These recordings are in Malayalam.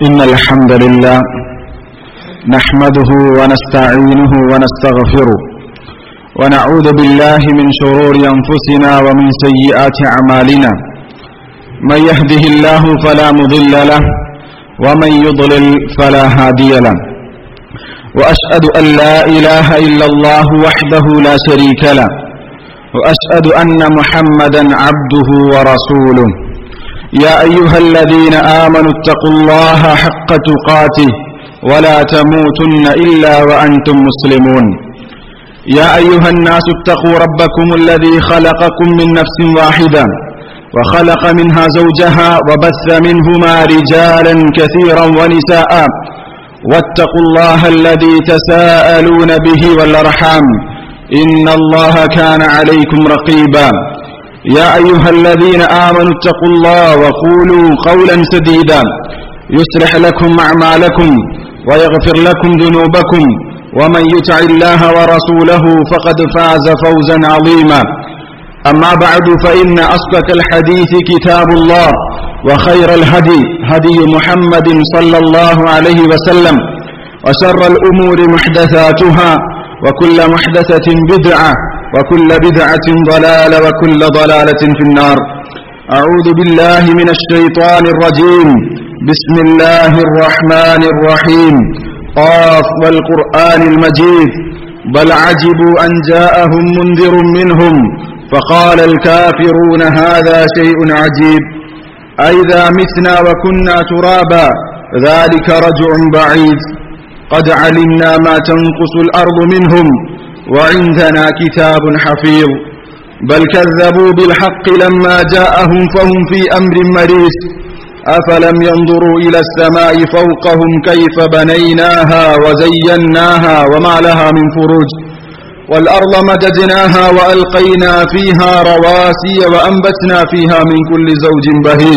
إن الحمد لله نحمده ونستعينه ونستغفره ونعوذ بالله من شرور أنفسنا ومن سيئات أعمالنا من يهده الله فلا مضل له ومن يضلل فلا هادي له وأشهد أن لا إله إلا الله وحده لا شريك له وأشهد أن محمدا عبده ورسوله يا أيها الذين آمنوا اتقوا الله حق تقاته ولا تموتن إلا وأنتم مسلمون يا أيها الناس اتقوا ربكم الذي خلقكم من نفس واحدة وخلق منها زوجها وبث منهما رجالا كثيرا ونساء واتقوا الله الذي تساءلون به والأرحام إن الله كان عليكم رقيبا يا أيها الذين آمنوا اتقوا الله وقولوا قولا سديدا يصلح لكم أعمالكم ويغفر لكم ذنوبكم ومن يطع الله ورسوله فقد فاز فوزا عظيما أما بعد فإن أصدق الحديث كتاب الله وخير الهدي هدي محمد صلى الله عليه وسلم وشر الأمور محدثاتها وكل محدثة بدعة وكل بدعة ضلالة وكل ضلالة في النار أعوذ بالله من الشيطان الرجيم بسم الله الرحمن الرحيم قاف والقرآن المجيد بل عجبوا أن جاءهم منذر منهم فقال الكافرون هذا شيء عجيب أئذا متنا وكنا ترابا ذلك رجع بعيد قد علمنا ما تنقص الأرض منهم وعندنا كتاب حفيظ بل كذبوا بالحق لما جاءهم فهم في أمر مريس أفلم ينظروا إلى السماء فوقهم كيف بنيناها وزيناها وما لها من فروج والأرض مددناها وألقينا فيها رواسي وأنبتنا فيها من كل زوج بهيج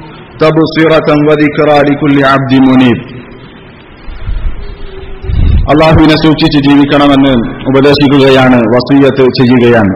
تبصرة وذكرى لكل عبد منيب അള്ളാഹുവിനെ സൂക്ഷിച്ച് ജീവിക്കണമെന്ന് ഉപദേശിക്കുകയാണ് വസീയത്ത് ചെയ്യുകയാണ്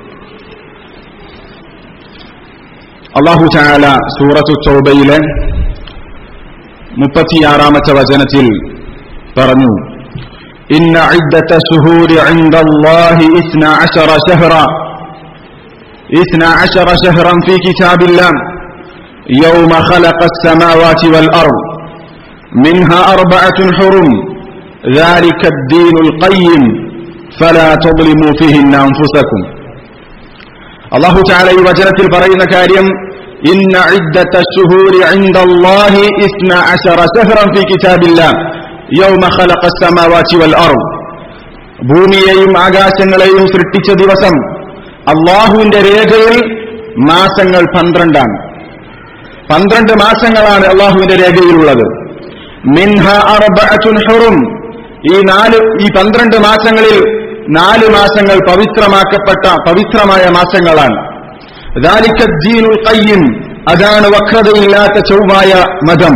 അള്ളാഹു ചായാല സൂറത്തു ചൗബയിലെ മുപ്പത്തിയാറാമത്തെ വചനത്തിൽ പറഞ്ഞു إن عدة شهور عند الله إثنى عشر شهرا إثنى عشر شهرا في كتاب الله يوم خلق السماوات والأرض منها أربعة حرم ذلك الدين القيم فلا تظلموا فيهن أنفسكم الله تعالى وجلت البرين كاريم إن عدة الشهور عند الله إثنى عشر شهرا في كتاب الله യൗമ ഖലഖ السماوات والارض ഭൂമിയെയും ആകാശങ്ങളെയും സൃഷ്ടിച്ച ദിവസം അള്ളാഹുവിന്റെ രേഖയിൽ മാസങ്ങൾ പന്ത്രണ്ടാണ് പന്ത്രണ്ട് മാസങ്ങളാണ് അള്ളാഹുവിന്റെ രേഖയിലുള്ളത് മിൻഹ അർബഅത്തുൻ ഹുറും ഈ നാല് ഈ പന്ത്രണ്ട് മാസങ്ങളിൽ നാല് മാസങ്ങൾ പവിത്രമാക്കപ്പെട്ട പവിത്രമായ മാസങ്ങളാണ് ദാലിക്കദ്ദീനുൽ ഖയ്യിം അതാണ് വക്രതയില്ലാത്ത ചൊവ്വായ മതം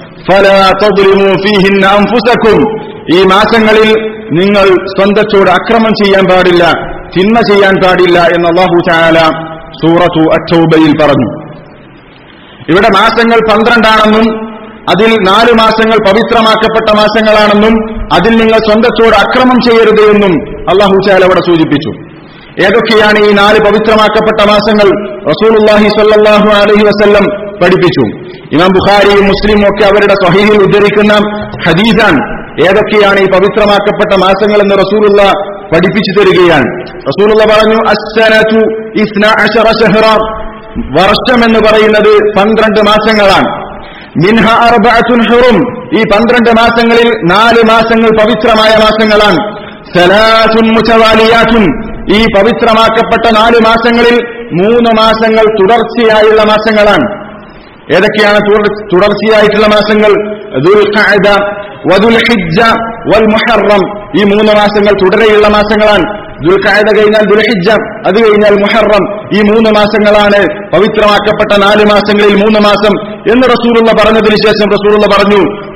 അൻഫുസക്കും ഈ മാസങ്ങളിൽ നിങ്ങൾ സ്വന്തത്തോട് അക്രമം ചെയ്യാൻ പാടില്ല തിന്മ ചെയ്യാൻ പാടില്ല എന്ന് അള്ളാഹു ചായാല സൂറത്തു അച്ചൗബയിൽ പറഞ്ഞു ഇവിടെ മാസങ്ങൾ പന്ത്രണ്ടാണെന്നും അതിൽ നാല് മാസങ്ങൾ പവിത്രമാക്കപ്പെട്ട മാസങ്ങളാണെന്നും അതിൽ നിങ്ങൾ സ്വന്തത്തോട് അക്രമം ചെയ്യരുത് എന്നും അള്ളാഹു ചായാല അവിടെ സൂചിപ്പിച്ചു ഏതൊക്കെയാണ് ഈ നാല് പവിത്രമാക്കപ്പെട്ട മാസങ്ങൾ റസൂലുല്ലാഹി സ്വല്ലല്ലാഹു അലൈഹി വസല്ലം പഠിപ്പിച്ചു ഇമാം ബുഖാരിയും മുസ്ലിമും ഒക്കെ അവരുടെ സ്വഹീഹിൽ ഉദ്ധരിക്കുന്ന ഹദീസാൻ ഏതൊക്കെയാണ് ഈ പവിത്രമാക്കപ്പെട്ട മാസങ്ങൾ എന്ന് റസൂലുള്ള പഠിപ്പിച്ചു തരികയാണ് റസൂലുള്ള പറഞ്ഞു അസ്സനതു ഇസ്ന അശറ ഷഹ്റ വർഷം എന്ന് പറയുന്നത് പന്ത്രണ്ട് മാസങ്ങളാണ് മിൻഹ അർബഅത്തുൻ ഹുറും ഈ പന്ത്രണ്ട് മാസങ്ങളിൽ നാല് മാസങ്ങൾ പവിത്രമായ മാസങ്ങളാണ് സലാസുൻ മുതവാലിയാത്തുൻ ഈ പവിത്രമാക്കപ്പെട്ട നാല് മാസങ്ങളിൽ മൂന്ന് മാസങ്ങൾ തുടർച്ചയായുള്ള മാസങ്ങളാണ് ഏതൊക്കെയാണ് തുടർച്ചയായിട്ടുള്ള മാസങ്ങൾ വൽ മുഹറം ഈ മൂന്ന് മാസങ്ങൾ തുടരെയുള്ള മാസങ്ങളാണ് ദുൽഖായത കഴിഞ്ഞാൽ ദുൽഹിജ അത് കഴിഞ്ഞാൽ മുഹറം ഈ മൂന്ന് മാസങ്ങളാണ് പവിത്രമാക്കപ്പെട്ട നാല് മാസങ്ങളിൽ മൂന്ന് മാസം എന്ന് റസൂലുള്ള പറഞ്ഞതിന് ശേഷം റസൂലുള്ള പറഞ്ഞു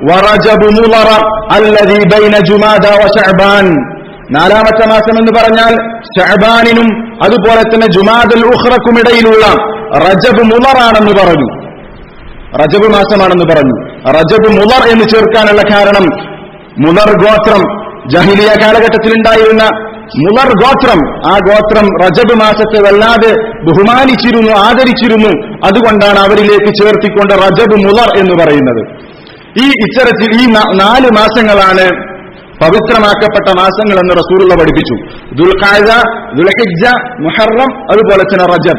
നാലാമത്തെ മാസം എന്ന് പറഞ്ഞാൽ ഷഹബാനിനും അതുപോലെ തന്നെ ജുമാദുൽ ഉഹ്റക്കും ഇടയിലുള്ള റജബ് മുളറാണെന്ന് പറഞ്ഞു റജബ് മാസമാണെന്ന് പറഞ്ഞു റജബ് മുലർ എന്ന് ചേർക്കാനുള്ള കാരണം മുലർ ഗോത്രം ജഹിലിയ കാലഘട്ടത്തിൽ ഉണ്ടായിരുന്ന മുലർ ഗോത്രം ആ ഗോത്രം റജബ് മാസത്തെ വല്ലാതെ ബഹുമാനിച്ചിരുന്നു ആദരിച്ചിരുന്നു അതുകൊണ്ടാണ് അവരിലേക്ക് ചേർത്തിക്കൊണ്ട് റജബ് മുലർ എന്ന് പറയുന്നത് ഈ ഇത്തരത്തിൽ ഈ ന- നാല് മാസങ്ങളാണ് പവിത്രമാക്കപ്പെട്ട മാസങ്ങൾ എന്ന് റസൂലുള്ള പഠിപ്പിച്ചു ദുൽഖായ ദുൽഹിജ മുഹറം അതുപോലെ തന്നെ റജബ്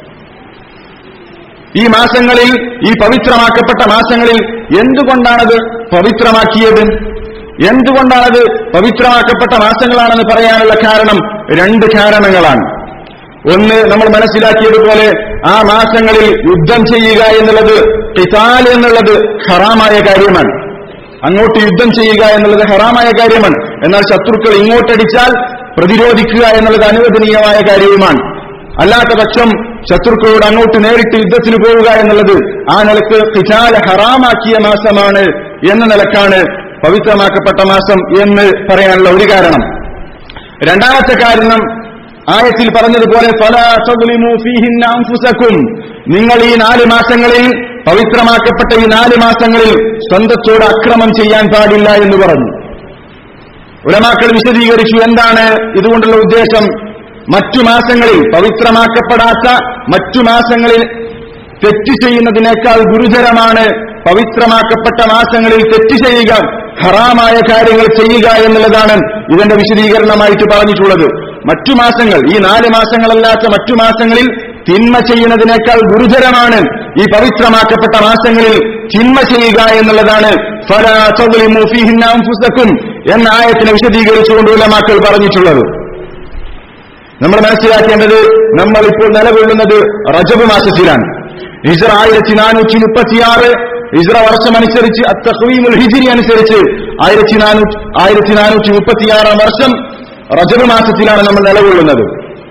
ഈ മാസങ്ങളിൽ ഈ പവിത്രമാക്കപ്പെട്ട മാസങ്ങളിൽ എന്തുകൊണ്ടാണത് പവിത്രമാക്കിയത് എന്തുകൊണ്ടാണത് പവിത്രമാക്കപ്പെട്ട മാസങ്ങളാണെന്ന് പറയാനുള്ള കാരണം രണ്ട് കാരണങ്ങളാണ് ഒന്ന് നമ്മൾ മനസ്സിലാക്കിയതുപോലെ ആ മാസങ്ങളിൽ യുദ്ധം ചെയ്യുക എന്നുള്ളത് കിതാൽ എന്നുള്ളത് ഹറാമായ കാര്യമാണ് അങ്ങോട്ട് യുദ്ധം ചെയ്യുക എന്നുള്ളത് ഹറാമായ കാര്യമാണ് എന്നാൽ ശത്രുക്കൾ ഇങ്ങോട്ടടിച്ചാൽ പ്രതിരോധിക്കുക എന്നുള്ളത് അനുവദനീയമായ കാര്യവുമാണ് അല്ലാത്ത പക്ഷം ശത്രുക്കളോട് അങ്ങോട്ട് നേരിട്ട് യുദ്ധത്തിന് പോവുക എന്നുള്ളത് ആ നിലക്ക് ഖിതാൽ ഹറാമാക്കിയ മാസമാണ് എന്ന നിലക്കാണ് പവിത്രമാക്കപ്പെട്ട മാസം എന്ന് പറയാനുള്ള ഒരു കാരണം രണ്ടാമത്തെ കാരണം ആയത്തിൽ പറഞ്ഞതുപോലെ ഫലാ തദ്ലിമൂ ഫീഹിന്ന അൻഫുസക്കും നിങ്ങൾ ഈ നാല് മാസങ്ങളിൽ പവിത്രമാക്കപ്പെട്ട ഈ നാല് മാസങ്ങളിൽ സ്വന്തത്തോട് അക്രമം ചെയ്യാൻ പാടില്ല എന്ന് പറഞ്ഞു ഉലമാക്കൾ വിശദീകരിച്ചു എന്താണ് ഇതുകൊണ്ടുള്ള ഉദ്ദേശം മറ്റു മാസങ്ങളിൽ പവിത്രമാക്കപ്പെടാത്ത മറ്റു മാസങ്ങളിൽ തെറ്റ് ചെയ്യുന്നതിനേക്കാൾ ഗുരുതരമാണ് പവിത്രമാക്കപ്പെട്ട മാസങ്ങളിൽ തെറ്റ് ചെയ്യുക ഹറാമായ കാര്യങ്ങൾ ചെയ്യുക എന്നുള്ളതാണ് ഇതിന്റെ വിശദീകരണമായിട്ട് പറഞ്ഞിട്ടുള്ളത് മറ്റു മാസങ്ങൾ ഈ നാല് മാസങ്ങളല്ലാത്ത മറ്റു മാസങ്ങളിൽ തിന്മ ചെയ്യുന്നതിനേക്കാൾ ഗുരുതരമാണ് ഈ പവിത്രമാക്കപ്പെട്ട മാസങ്ങളിൽ തിന്മ ചെയ്യുക എന്നുള്ളതാണ് ഫലാ തദ്ലിമൂ ഫീഹിന്ന അൻഫുസക്കും എന്ന ആയത്തിനെ വിശദീകരിച്ചുകൊണ്ട് ഉലമാക്കൾ പറഞ്ഞിട്ടുള്ളത് നമ്മൾ മനസ്സിലാക്കേണ്ടത് നമ്മൾ ഇപ്പോൾ നിലകൊള്ളുന്നത് റജബ് മാസത്തിലാണ് ഹിജറ ആയിരത്തി നാനൂറ്റി മുപ്പത്തിയാറ് ഹിജറ വർഷമനുസരിച്ച് അത്തഖ്വീമുൽ ഹിജിരി അനുസരിച്ച് ആയിരത്തി നാനൂറ്റി ആയിരത്തി നാനൂറ്റി മുപ്പത്തിയാറാം വർഷം റജബ് മാസത്തിലാണ് നമ്മൾ നിലകൊള്ളുന്നത്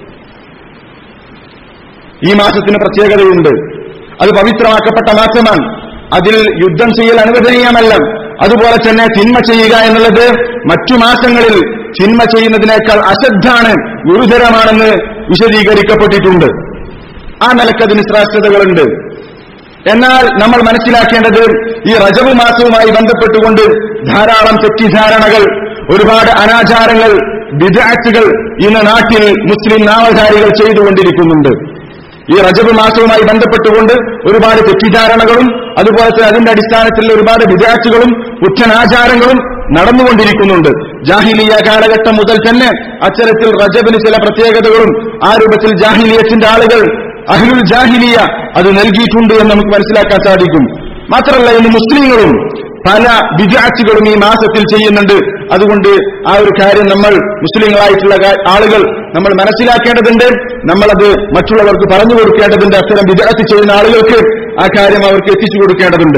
ഈ മാസത്തിന് പ്രത്യേകതയുണ്ട് അത് പവിത്രമാക്കപ്പെട്ട മാസമാണ് അതിൽ യുദ്ധം ചെയ്യൽ അനുവദനീയമല്ല അതുപോലെ തന്നെ തിന്മ ചെയ്യുക എന്നുള്ളത് മറ്റു മാസങ്ങളിൽ തിന്മ ചെയ്യുന്നതിനേക്കാൾ അശ്രദ്ധാണ് ഗുരുതരമാണെന്ന് വിശദീകരിക്കപ്പെട്ടിട്ടുണ്ട് ആ നിലക്കതിന് ശ്രേഷ്ഠതകളുണ്ട് എന്നാൽ നമ്മൾ മനസ്സിലാക്കേണ്ടത് ഈ റജബ് മാസവുമായി ബന്ധപ്പെട്ടുകൊണ്ട് ധാരാളം തെറ്റിദ്ധാരണകൾ ഒരുപാട് അനാചാരങ്ങൾ വിദാറ്റുകൾ ഇന്ന് നാട്ടിൽ മുസ്ലിം നാമധാരികൾ ചെയ്തുകൊണ്ടിരിക്കുന്നുണ്ട് ഈ റജബ് മാസവുമായി ബന്ധപ്പെട്ടുകൊണ്ട് ഒരുപാട് തെറ്റിദ്ധാരണകളും അതുപോലെ തന്നെ അതിന്റെ അടിസ്ഥാനത്തിൽ ഒരുപാട് വിദാറ്റുകളും പുത്തനാചാരങ്ങളും നടന്നുകൊണ്ടിരിക്കുന്നുണ്ട് ജാഹിലിയ കാലഘട്ടം മുതൽ തന്നെ അത്തരത്തിൽ റജബിന് ചില പ്രത്യേകതകളും ആ രൂപത്തിൽ ജാഹിലിയത്തിന്റെ ആളുകൾ അഹ്ലുൽ ജാഹിലിയ അത് നൽകിയിട്ടുണ്ട് എന്ന് നമുക്ക് മനസ്സിലാക്കാൻ സാധിക്കും മാത്രമല്ല ഇന്ന് മുസ്ലിങ്ങളും പല വിദ്യാർത്ഥികളും ഈ മാസത്തിൽ ചെയ്യുന്നുണ്ട് അതുകൊണ്ട് ആ ഒരു കാര്യം നമ്മൾ മുസ്ലിങ്ങളായിട്ടുള്ള കാ- ആളുകൾ നമ്മൾ മനസ്സിലാക്കേണ്ടതുണ്ട് നമ്മളത് മറ്റുള്ളവർക്ക് പറഞ്ഞു കൊടുക്കേണ്ടതുണ്ട് അത്തരം വിദ്യാർത്ഥി ചെയ്യുന്ന ആളുകൾക്ക് ആ കാര്യം അവർക്ക് എത്തിച്ചു കൊടുക്കേണ്ടതുണ്ട്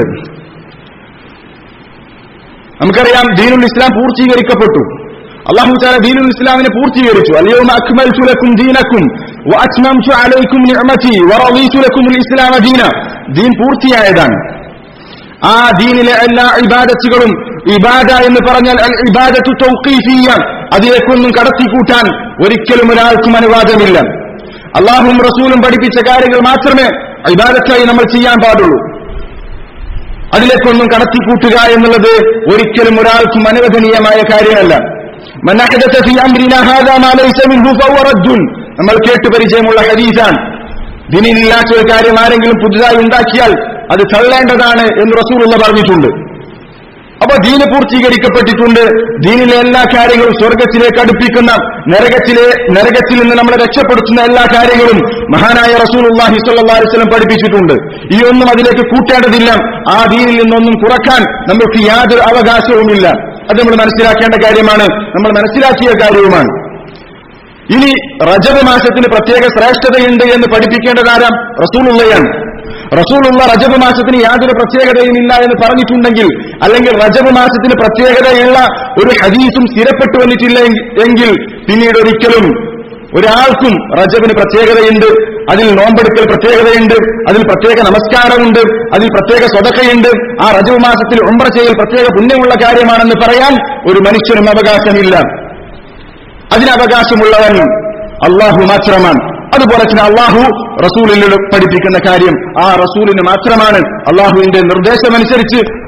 നമുക്കറിയാം ദീനുൽ ഇസ്ലാം പൂർത്തീകരിക്കപ്പെട്ടു അള്ളാഹു താല ദീനുൽ ഇസ്ലാമിനെ പൂർത്തീകരിച്ചു അല്ലയോമ അക്മൽതു ലക്കും ദീനക്കും വഅത്മംതു അലൈക്കും നിഅമതി വറദീതു ലക്കും ഇസ്ലാമ ദീന ദീൻ പൂർത്തിയായതാണ് ആ ദീനിലെ എല്ലാ ഇബാദത്തുകളും ഇബാദ എന്ന് പറഞ്ഞാൽ അൽ ഇബാദത്തു തൗഖീഫിയ അതിലേക്കൊന്നും കടത്തിക്കൂട്ടാൻ ഒരിക്കലും ഒരാൾക്കും അനുവാദമില്ല അള്ളാഹും റസൂലും പഠിപ്പിച്ച കാര്യങ്ങൾ മാത്രമേ ഇബാദത്തായി നമ്മൾ ചെയ്യാൻ പാടുള്ളൂ അതിലേക്കൊന്നും കടത്തിക്കൂട്ടുക എന്നുള്ളത് ഒരിക്കലും ഒരാൾക്കും അനുവദനീയമായ കാര്യമല്ല من أحدث في أمرنا هذا ما ليس منه فهو رد നമ്മൾ കേട്ട് പരിചയമുള്ള ഹദീസാണ് ദിനിലില്ലാത്ത ഒരു കാര്യം ആരെങ്കിലും പുതുതായി ഉണ്ടാക്കിയാൽ അത് തള്ളേണ്ടതാണ് എന്ന് റസൂലുള്ള പറഞ്ഞിട്ടുണ്ട് അപ്പൊ ദീന് പൂർത്തീകരിക്കപ്പെട്ടിട്ടുണ്ട് ദീനിലെ എല്ലാ കാര്യങ്ങളും സ്വർഗത്തിലേക്ക് അടുപ്പിക്കുന്ന നരകത്തിലെ നരകത്തിൽ നിന്ന് നമ്മളെ രക്ഷപ്പെടുത്തുന്ന എല്ലാ കാര്യങ്ങളും മഹാനായ റസൂലുള്ളാഹി സ്വല്ലല്ലാഹി അലൈഹി വസല്ലം പഠിപ്പിച്ചിട്ടുണ്ട് ഈ ഒന്നും അതിലേക്ക് കൂട്ടേണ്ടതില്ല ആ ദീനിൽ നിന്നൊന്നും കുറക്കാൻ നമുക്ക് യാതൊരു അവകാശവുമില്ല അത് നമ്മൾ മനസ്സിലാക്കേണ്ട കാര്യമാണ് നമ്മൾ മനസ്സിലാക്കിയ കാര്യവുമാണ് ഇനി റജബ് മാസത്തിന് പ്രത്യേക ശ്രേഷ്ഠതയുണ്ട് എന്ന് പഠിപ്പിക്കേണ്ടതാരാം റസൂലുള്ളയാണ് റസൂലുള്ള റജബ് മാസത്തിന് യാതൊരു പ്രത്യേകതയും ഇല്ല എന്ന് പറഞ്ഞിട്ടുണ്ടെങ്കിൽ അല്ലെങ്കിൽ റജബ് മാസത്തിന് പ്രത്യേകതയുള്ള ഒരു ഹദീസും സ്ഥിരപ്പെട്ടു വന്നിട്ടില്ല എങ്കിൽ പിന്നീട് ഒരിക്കലും ഒരാൾക്കും റജബിന് പ്രത്യേകതയുണ്ട് അതിൽ നോമ്പെടുക്കൽ പ്രത്യേകതയുണ്ട് അതിൽ പ്രത്യേക നമസ്കാരമുണ്ട് അതിൽ പ്രത്യേക സ്വതക്കയുണ്ട് ആ റജബ് മാസത്തിൽ ഉംറ ചെയ്യൽ പ്രത്യേക പുണ്യമുള്ള കാര്യമാണെന്ന് പറയാൻ ഒരു മനുഷ്യനും അവകാശമില്ല അതിനവകാശമുള്ളവൻ അള്ളാഹു മാത്രമാണ് അതുപോലെ തന്നെ അള്ളാഹു റസൂലിനോട് പഠിപ്പിക്കുന്ന കാര്യം ആ റസൂലിന് മാത്രമാണ് അള്ളാഹുവിന്റെ നിർദ്ദേശമനുസരിച്ച്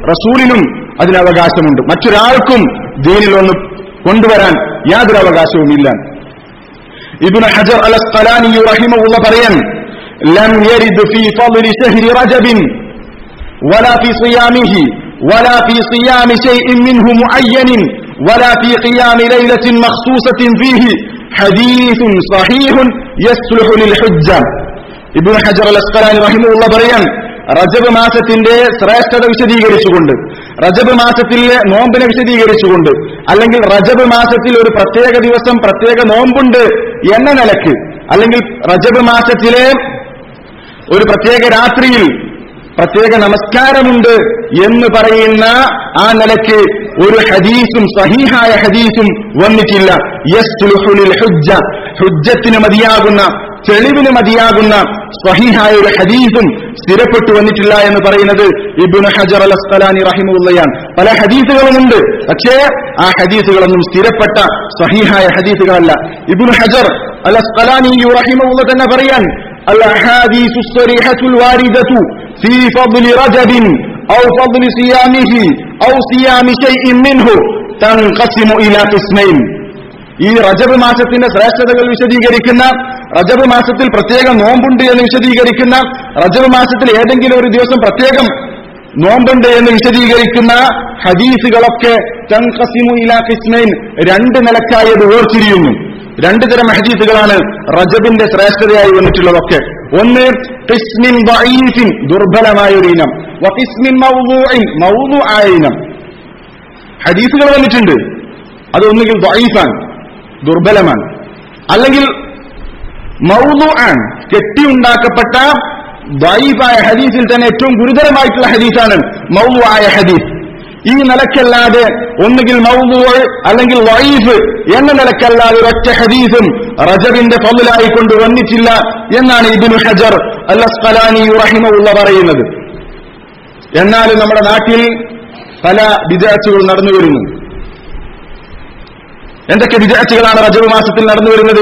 റസൂലിനും അതിന് അവകാശമുണ്ട് മറ്റൊരാൾക്കും ദീനിൽ ഒന്ന് കൊണ്ടുവരാൻ യാതൊരു അവകാശവുമില്ല ഇബ്നു ഹജർ അൽ അസ്ഖലാനി റഹിമഹുള്ള പറയാൻ ലം യരിദ് ഫീ ഫളി ശഹ്രി റജബിൻ ولا في صيامه ولا في صيام شيء منه معين ولا في قيام ليلة مخصوصة فيه حديث صحيح يصلح للحجة ابن حجر الاسقلاني رحمه الله പറയാൻ റജബ് മാസത്തിന്റെ ശ്രേഷ്ഠത വിശദീകരിച്ചുകൊണ്ട് റജബ് മാസത്തിലെ നോമ്പിനെ വിശദീകരിച്ചുകൊണ്ട് അല്ലെങ്കിൽ റജബ് മാസത്തിൽ ഒരു പ്രത്യേക ദിവസം പ്രത്യേക നോമ്പുണ്ട് എന്ന നിലക്ക് അല്ലെങ്കിൽ റജബ് മാസത്തിലെ ഒരു പ്രത്യേക രാത്രിയിൽ പ്രത്യേക നമസ്കാരമുണ്ട് എന്ന് പറയുന്ന ആ നിലയ്ക്ക് ഒരു ഹദീസും സഹീഹായ ഹദീസും വന്നിട്ടില്ല യസ്ലുഹുലിൽ ഹുജ്ജ ഹുജ്ജത്തിന് മതിയാകുന്ന തെളിവിന് മതിയാകുന്ന സ്വഹീഹായ ഒരു ഹദീസും സ്ഥിരപ്പെട്ടു വന്നിട്ടില്ല എന്ന് പറയുന്നത് ഇബുൻ ഹജർ അൽ അസ്കലാനി റഹിമുള്ളയാണ് പല ഹദീസുകളുമുണ്ട് പക്ഷേ ആ ഹദീസുകളൊന്നും സ്ഥിരപ്പെട്ട സ്വഹീഹായ ഹദീസുകളല്ല ഇബുൻ ഹജർ അൽ അസ്കലാനി റഹിമുള്ള തന്നെ പറയാൻ الأحاديث الصريحة الواردة في فضل رجب أو فضل صيامه أو صيام شيء منه تنقسم إلى قسمين ഈ റജബ് മാസത്തിന്റെ ശ്രേഷ്ഠതകൾ വിശദീകരിക്കുന്ന റജബ് മാസത്തിൽ പ്രത്യേക നോമ്പുണ്ട് എന്ന് വിശദീകരിക്കുന്ന റജബ് മാസത്തിൽ ഏതെങ്കിലും ഒരു ദിവസം പ്രത്യേകം നോമ്പുണ്ട് എന്ന് വിശദീകരിക്കുന്ന ഹദീസുകളൊക്കെ തൻഖസിമു ഇലാ കിസ്മൈൻ രണ്ട് നിലക്കായി അത് വേർതിരിയുന്നു രണ്ടു തരം ഹദീസുകളാണ് റജബിന്റെ ശ്രേഷ്ഠതയായി വന്നിട്ടുള്ളതൊക്കെ ഒന്ന് ഖിസ്മിൻ ദഈഫിൻ ദുർബലമായ ഒരു ഇനം വഖിസ്മിൻ മൗദൂഇൻ മൗദൂആയ ഇനം ഹദീസുകൾ വന്നിട്ടുണ്ട് അത് ഒന്നുകിൽ ദഈഫാണ് ദുർബലമാണ് അല്ലെങ്കിൽ മൗദൂആൻ കെട്ടിയുണ്ടാക്കപ്പെട്ട ദഈഫായ ഹദീസിൽ തന്നെ ഏറ്റവും ഗുരുതരമായിട്ടുള്ള ഹദീസാണ് മൗദൂആയ ഹദീസ് ഈ നിലക്കല്ലാതെ ഒന്നുകിൽ മൗദൂ അല്ലെങ്കിൽ വൈഫ് എന്ന നിലക്കല്ലാതെ ഒരൊറ്റ ഹദീസും റജബിന്റെ ഫضലായി കൊണ്ട് വന്നിട്ടില്ല എന്നാണ് ഇബിനു ഹജർ അൽ അസ്ഖലാനി റഹിമുള്ള പറയുന്നത് എന്നാൽ നമ്മുടെ നാട്ടിൽ പല വിദ്യാർത്ഥികൾ നടന്നു വരുന്നു എന്തൊക്കെ വിദ്യാർത്ഥികളാണ് റജബ് മാസത്തിൽ നടന്നു വരുന്നത്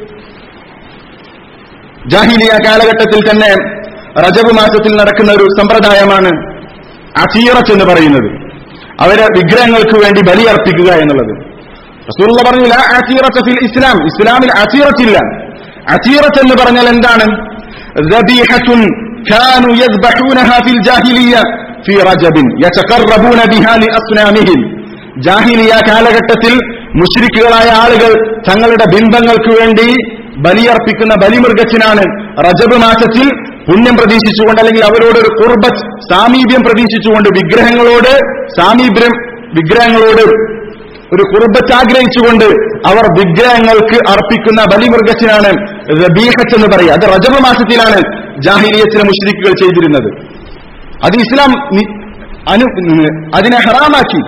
ജാഹിലിയ കാലഘട്ടത്തിൽ തന്നെ റജബ് മാസത്തിൽ നടക്കുന്ന ഒരു സമ്പ്രദായമാണ് അസീറത്ത് എന്ന് പറയുന്നത് അവരെ വിഗ്രഹങ്ങൾക്ക് വേണ്ടി ബലിയർപ്പിക്കുക എന്നുള്ളത് റസൂലുള്ള പറഞ്ഞില്ല അസീറത്ത് ഫിൽ ഇസ്ലാം ഇസ്ലാമിൽ അസീറത്തില്ല അസീറത്ത് എന്ന് പറഞ്ഞാൽ എന്താണ് ذبيحة كانوا يذبحونها في الجاهلية في رجب يتقربون بها لأصنامهم ജാഹിലിയ കാലഘട്ടത്തിൽ മുഷ്രിക്കുകളായ ആളുകൾ തങ്ങളുടെ ബിംബങ്ങൾക്ക് വേണ്ടി ബലിയർപ്പിക്കുന്ന ബലിമൃഗത്തിനാണ് റജബ് മാസത്തിൽ പുണ്യം പ്രതീക്ഷിച്ചുകൊണ്ട് അല്ലെങ്കിൽ അവരോട് ഒരു കുർബത്ത് സാമീപ്യം പ്രതീക്ഷിച്ചുകൊണ്ട് വിഗ്രഹങ്ങളോട് സാമീപ്യം വിഗ്രഹങ്ങളോട് ഒരു കുർബത്ത് ആഗ്രഹിച്ചുകൊണ്ട് അവർ വിഗ്രഹങ്ങൾക്ക് അർപ്പിക്കുന്ന ബലിമൃഗത്തിനാണ് റബീഹത്ത് എന്ന് പറയുക അത് റജബ് മാസത്തിലാണ് ജാഹിലിയത്തിലെ മുഷ്രിക്കുകൾ ചെയ്തിരുന്നത് അത് ഇസ്ലാം നി- അനു അതിനെ ഹറാമാക്കി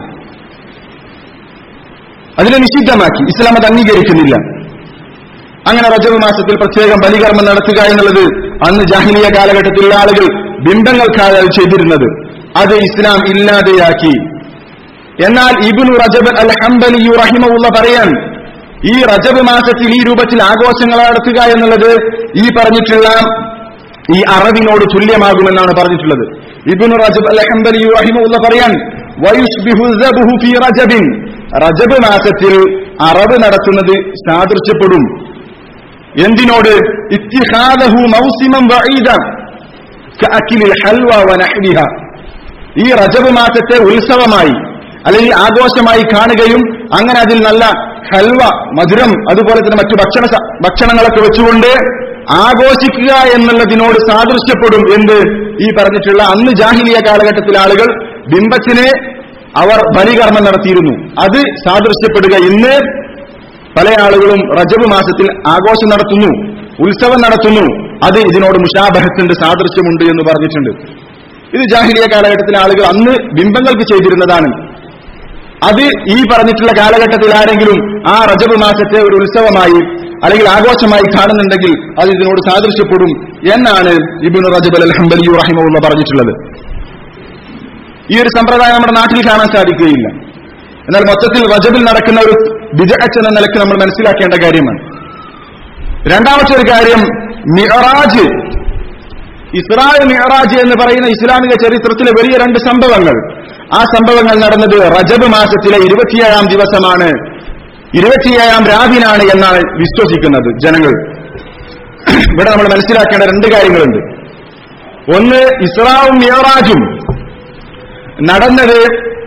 അതിനെ നിഷിദ്ധമാക്കി ഇസ്ലാം അത് അംഗീകരിക്കുന്നില്ല അങ്ങനെ റജബ് മാസത്തിൽ പ്രത്യേകം ബലികർമ്മം നടത്തുക എന്നുള്ളത് അന്ന് ജാഹിലിയ കാലഘട്ടത്തിലുള്ള ആളുകൾ ബിംബങ്ങൾക്കാണ് അത് ചെയ്തിരുന്നത് അത് ഇസ്ലാം ഇല്ലാതെയാക്കി എന്നാൽ ഇബിനു റജബ് അൽ ഹംബലി റഹിമുള്ള പറയാൻ ഈ റജബ് മാസത്തിൽ ഈ രൂപത്തിൽ ആഘോഷങ്ങൾ നടത്തുക എന്നുള്ളത് ഈ പറഞ്ഞിട്ടുള്ള ഈ അറബിനോട് തുല്യമാകുമെന്നാണ് പറഞ്ഞിട്ടുള്ളത് ഇബിനു റജബ് അൽ ഹംബലി റഹിമുള്ള പറയാൻ വയുഷ്ബിഹു ദബ്ഹു ഫീ റജബിൻ റജബ് മാസത്തിൽ അറബ് നടത്തുന്നത് സാദൃശ്യപ്പെടും എന്തിനോട് ഇത്തിഹാദഹു മൗസിമം വഈദ കഅക്കിലിൽ ഹൽവ വനഹ്വിഹ ഈ റജബ് മാസത്തെ ഉത്സവമായി അല്ലെങ്കിൽ ആഘോഷമായി കാണുകയും അങ്ങനെ അതിൽ നല്ല ഹൽവ മധുരം അതുപോലെ തന്നെ മറ്റു ഭക്ഷണ സ- ഭക്ഷണങ്ങളൊക്കെ വെച്ചുകൊണ്ട് ആഘോഷിക്കുക എന്നുള്ളതിനോട് സാദൃശ്യപ്പെടും എന്ത് ഈ പറഞ്ഞിട്ടുള്ള അന്ന് ജാഹിലിയ കാലഘട്ടത്തിലെ ആളുകൾ ബിംബത്തിന് അവർ ബലികർമ്മം നടത്തിയിരുന്നു അത് സാദൃശ്യപ്പെടുക ഇന്ന് പല ആളുകളും റജബ് മാസത്തിൽ ആഘോഷം നടത്തുന്നു ഉത്സവം നടത്തുന്നു അത് ഇതിനോട് മുഷാബഹത്തിന്റെ സാദൃശ്യമുണ്ട് എന്ന് പറഞ്ഞിട്ടുണ്ട് ഇത് ജാഹിലിയ കാലഘട്ടത്തിലെ ആളുകൾ അന്ന് ബിംബങ്ങൾക്ക് ചെയ്തിരുന്നതാണ് അത് ഈ പറഞ്ഞിട്ടുള്ള കാലഘട്ടത്തിൽ ആരെങ്കിലും ആ റജബ് മാസത്തെ ഒരു ഉത്സവമായി അല്ലെങ്കിൽ ആഘോഷമായി കാണുന്നുണ്ടെങ്കിൽ അത് ഇതിനോട് സാദൃശ്യപ്പെടും എന്നാണ് ഇബിന് റജബ് അൽ ഹംബലി റഹിമുള്ള പറഞ്ഞിട്ടുള്ളത് ഈ ഒരു സമ്പ്രദായം നമ്മുടെ നാട്ടിൽ കാണാൻ സാധിക്കുകയില്ല എന്നാൽ മൊത്തത്തിൽ റജബിൽ നടക്കുന്ന ഒരു ബിജഅത്ത് എന്ന നിലയ്ക്ക് നമ്മൾ മനസ്സിലാക്കേണ്ട കാര്യമാണ് രണ്ടാമത്തെ ഒരു കാര്യം മിഹറാജ് ഇസ്രായേൽ മിഹറാജ് എന്ന് പറയുന്ന ഇസ്ലാമിക ചരിത്രത്തിലെ വലിയ രണ്ട് സംഭവങ്ങൾ ആ സംഭവങ്ങൾ നടന്നത് റജബ് മാസത്തിലെ ഇരുപത്തിയേഴാം ദിവസമാണ് ഇരുപത്തിയേഴാം രാവിനാണ് എന്നാണ് വിശ്വസിക്കുന്നത് ജനങ്ങൾ ഇവിടെ നമ്മൾ മനസ്സിലാക്കേണ്ട രണ്ട് കാര്യങ്ങളുണ്ട് ഒന്ന് ഇസ്രാവും മിയറാജും നടന്നത്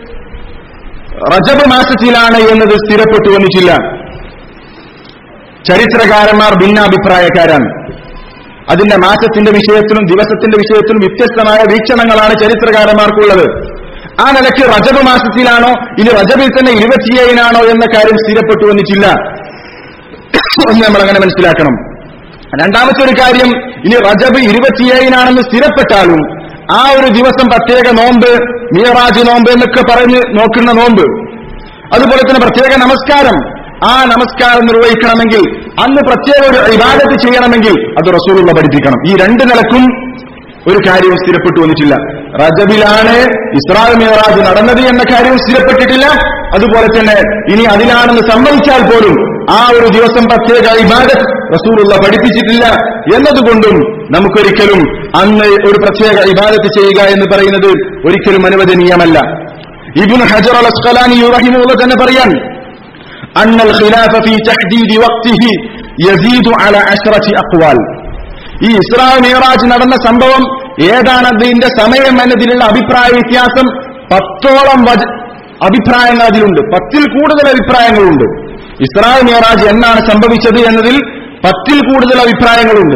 റജബ് മാസത്തിലാണ് എന്നത് സ്ഥിരപ്പെട്ടു വന്നിട്ടില്ല ചരിത്രകാരന്മാർ ഭിന്നാഭിപ്രായക്കാരാണ് അതിന്റെ മാസത്തിന്റെ വിഷയത്തിലും ദിവസത്തിന്റെ വിഷയത്തിലും വ്യത്യസ്തമായ വീക്ഷണങ്ങളാണ് ചരിത്രകാരന്മാർക്കുള്ളത് ആ നിലയ്ക്ക് റജബ് മാസത്തിലാണോ ഇനി റജബിൽ തന്നെ ഇരുപത്തിയേഴിനാണോ എന്ന കാര്യം സ്ഥിരപ്പെട്ടു വന്നിട്ടില്ല ഒന്ന് നമ്മൾ അങ്ങനെ മനസ്സിലാക്കണം രണ്ടാമത്തെ ഒരു കാര്യം ഇനി റജബ് ഇരുപത്തിയേഴിനാണെന്ന് സ്ഥിരപ്പെട്ടാലും ആ ഒരു ദിവസം പ്രത്യേക നോമ്പ് മിയറാജ് നോമ്പ് എന്നൊക്കെ പറഞ്ഞ് നോക്കുന്ന നോമ്പ് അതുപോലെ തന്നെ പ്രത്യേക നമസ്കാരം ആ നമസ്കാരം നിർവഹിക്കണമെങ്കിൽ അന്ന് പ്രത്യേക ഒരു ഇബാദത്ത് ചെയ്യണമെങ്കിൽ അത് റസൂലുള്ള പഠിപ്പിക്കണം ഈ രണ്ട് നിലക്കും ഒരു കാര്യവും സ്ഥിരപ്പെട്ടു വന്നിട്ടില്ല റജബിലാണ് ഇസ്രായേൽ മിയറാജ് നടന്നത് എന്ന കാര്യവും സ്ഥിരപ്പെട്ടിട്ടില്ല അതുപോലെ തന്നെ ഇനി അതിലാണെന്ന് സമ്മതിച്ചാൽ പോലും ആ ഒരു ദിവസം പ്രത്യേക ഇബാദത്ത് റസൂലുള്ള പഠിപ്പിച്ചിട്ടില്ല എന്നതുകൊണ്ടും നമുക്കൊരിക്കലും അന്ന് ഒരു പ്രത്യേക ഇബാദത്ത് ചെയ്യുക എന്ന് പറയുന്നത് ഒരിക്കലും അനുവദനീയമല്ല ഇബുൻ ഹജർ അൽ അസ്കലാനി റഹിമുള്ള തന്നെ പറയാൻ أن الخلاف في تحديد وقته يزيد على عشرة أقوال ഈ ഇസ്രാ മിയറാജ് നടന്ന സംഭവം ഏതാണ് അതിന്റെ സമയം എന്നതിലുള്ള അഭിപ്രായ വ്യത്യാസം പത്തോളം വച- അഭിപ്രായങ്ങൾ അതിലുണ്ട് പത്തിൽ കൂടുതൽ അഭിപ്രായങ്ങളുണ്ട് ഇസ്രാ മിയറാജ് എന്നാണ് സംഭവിച്ചത് എന്നതിൽ പത്തിൽ കൂടുതൽ അഭിപ്രായങ്ങളുണ്ട്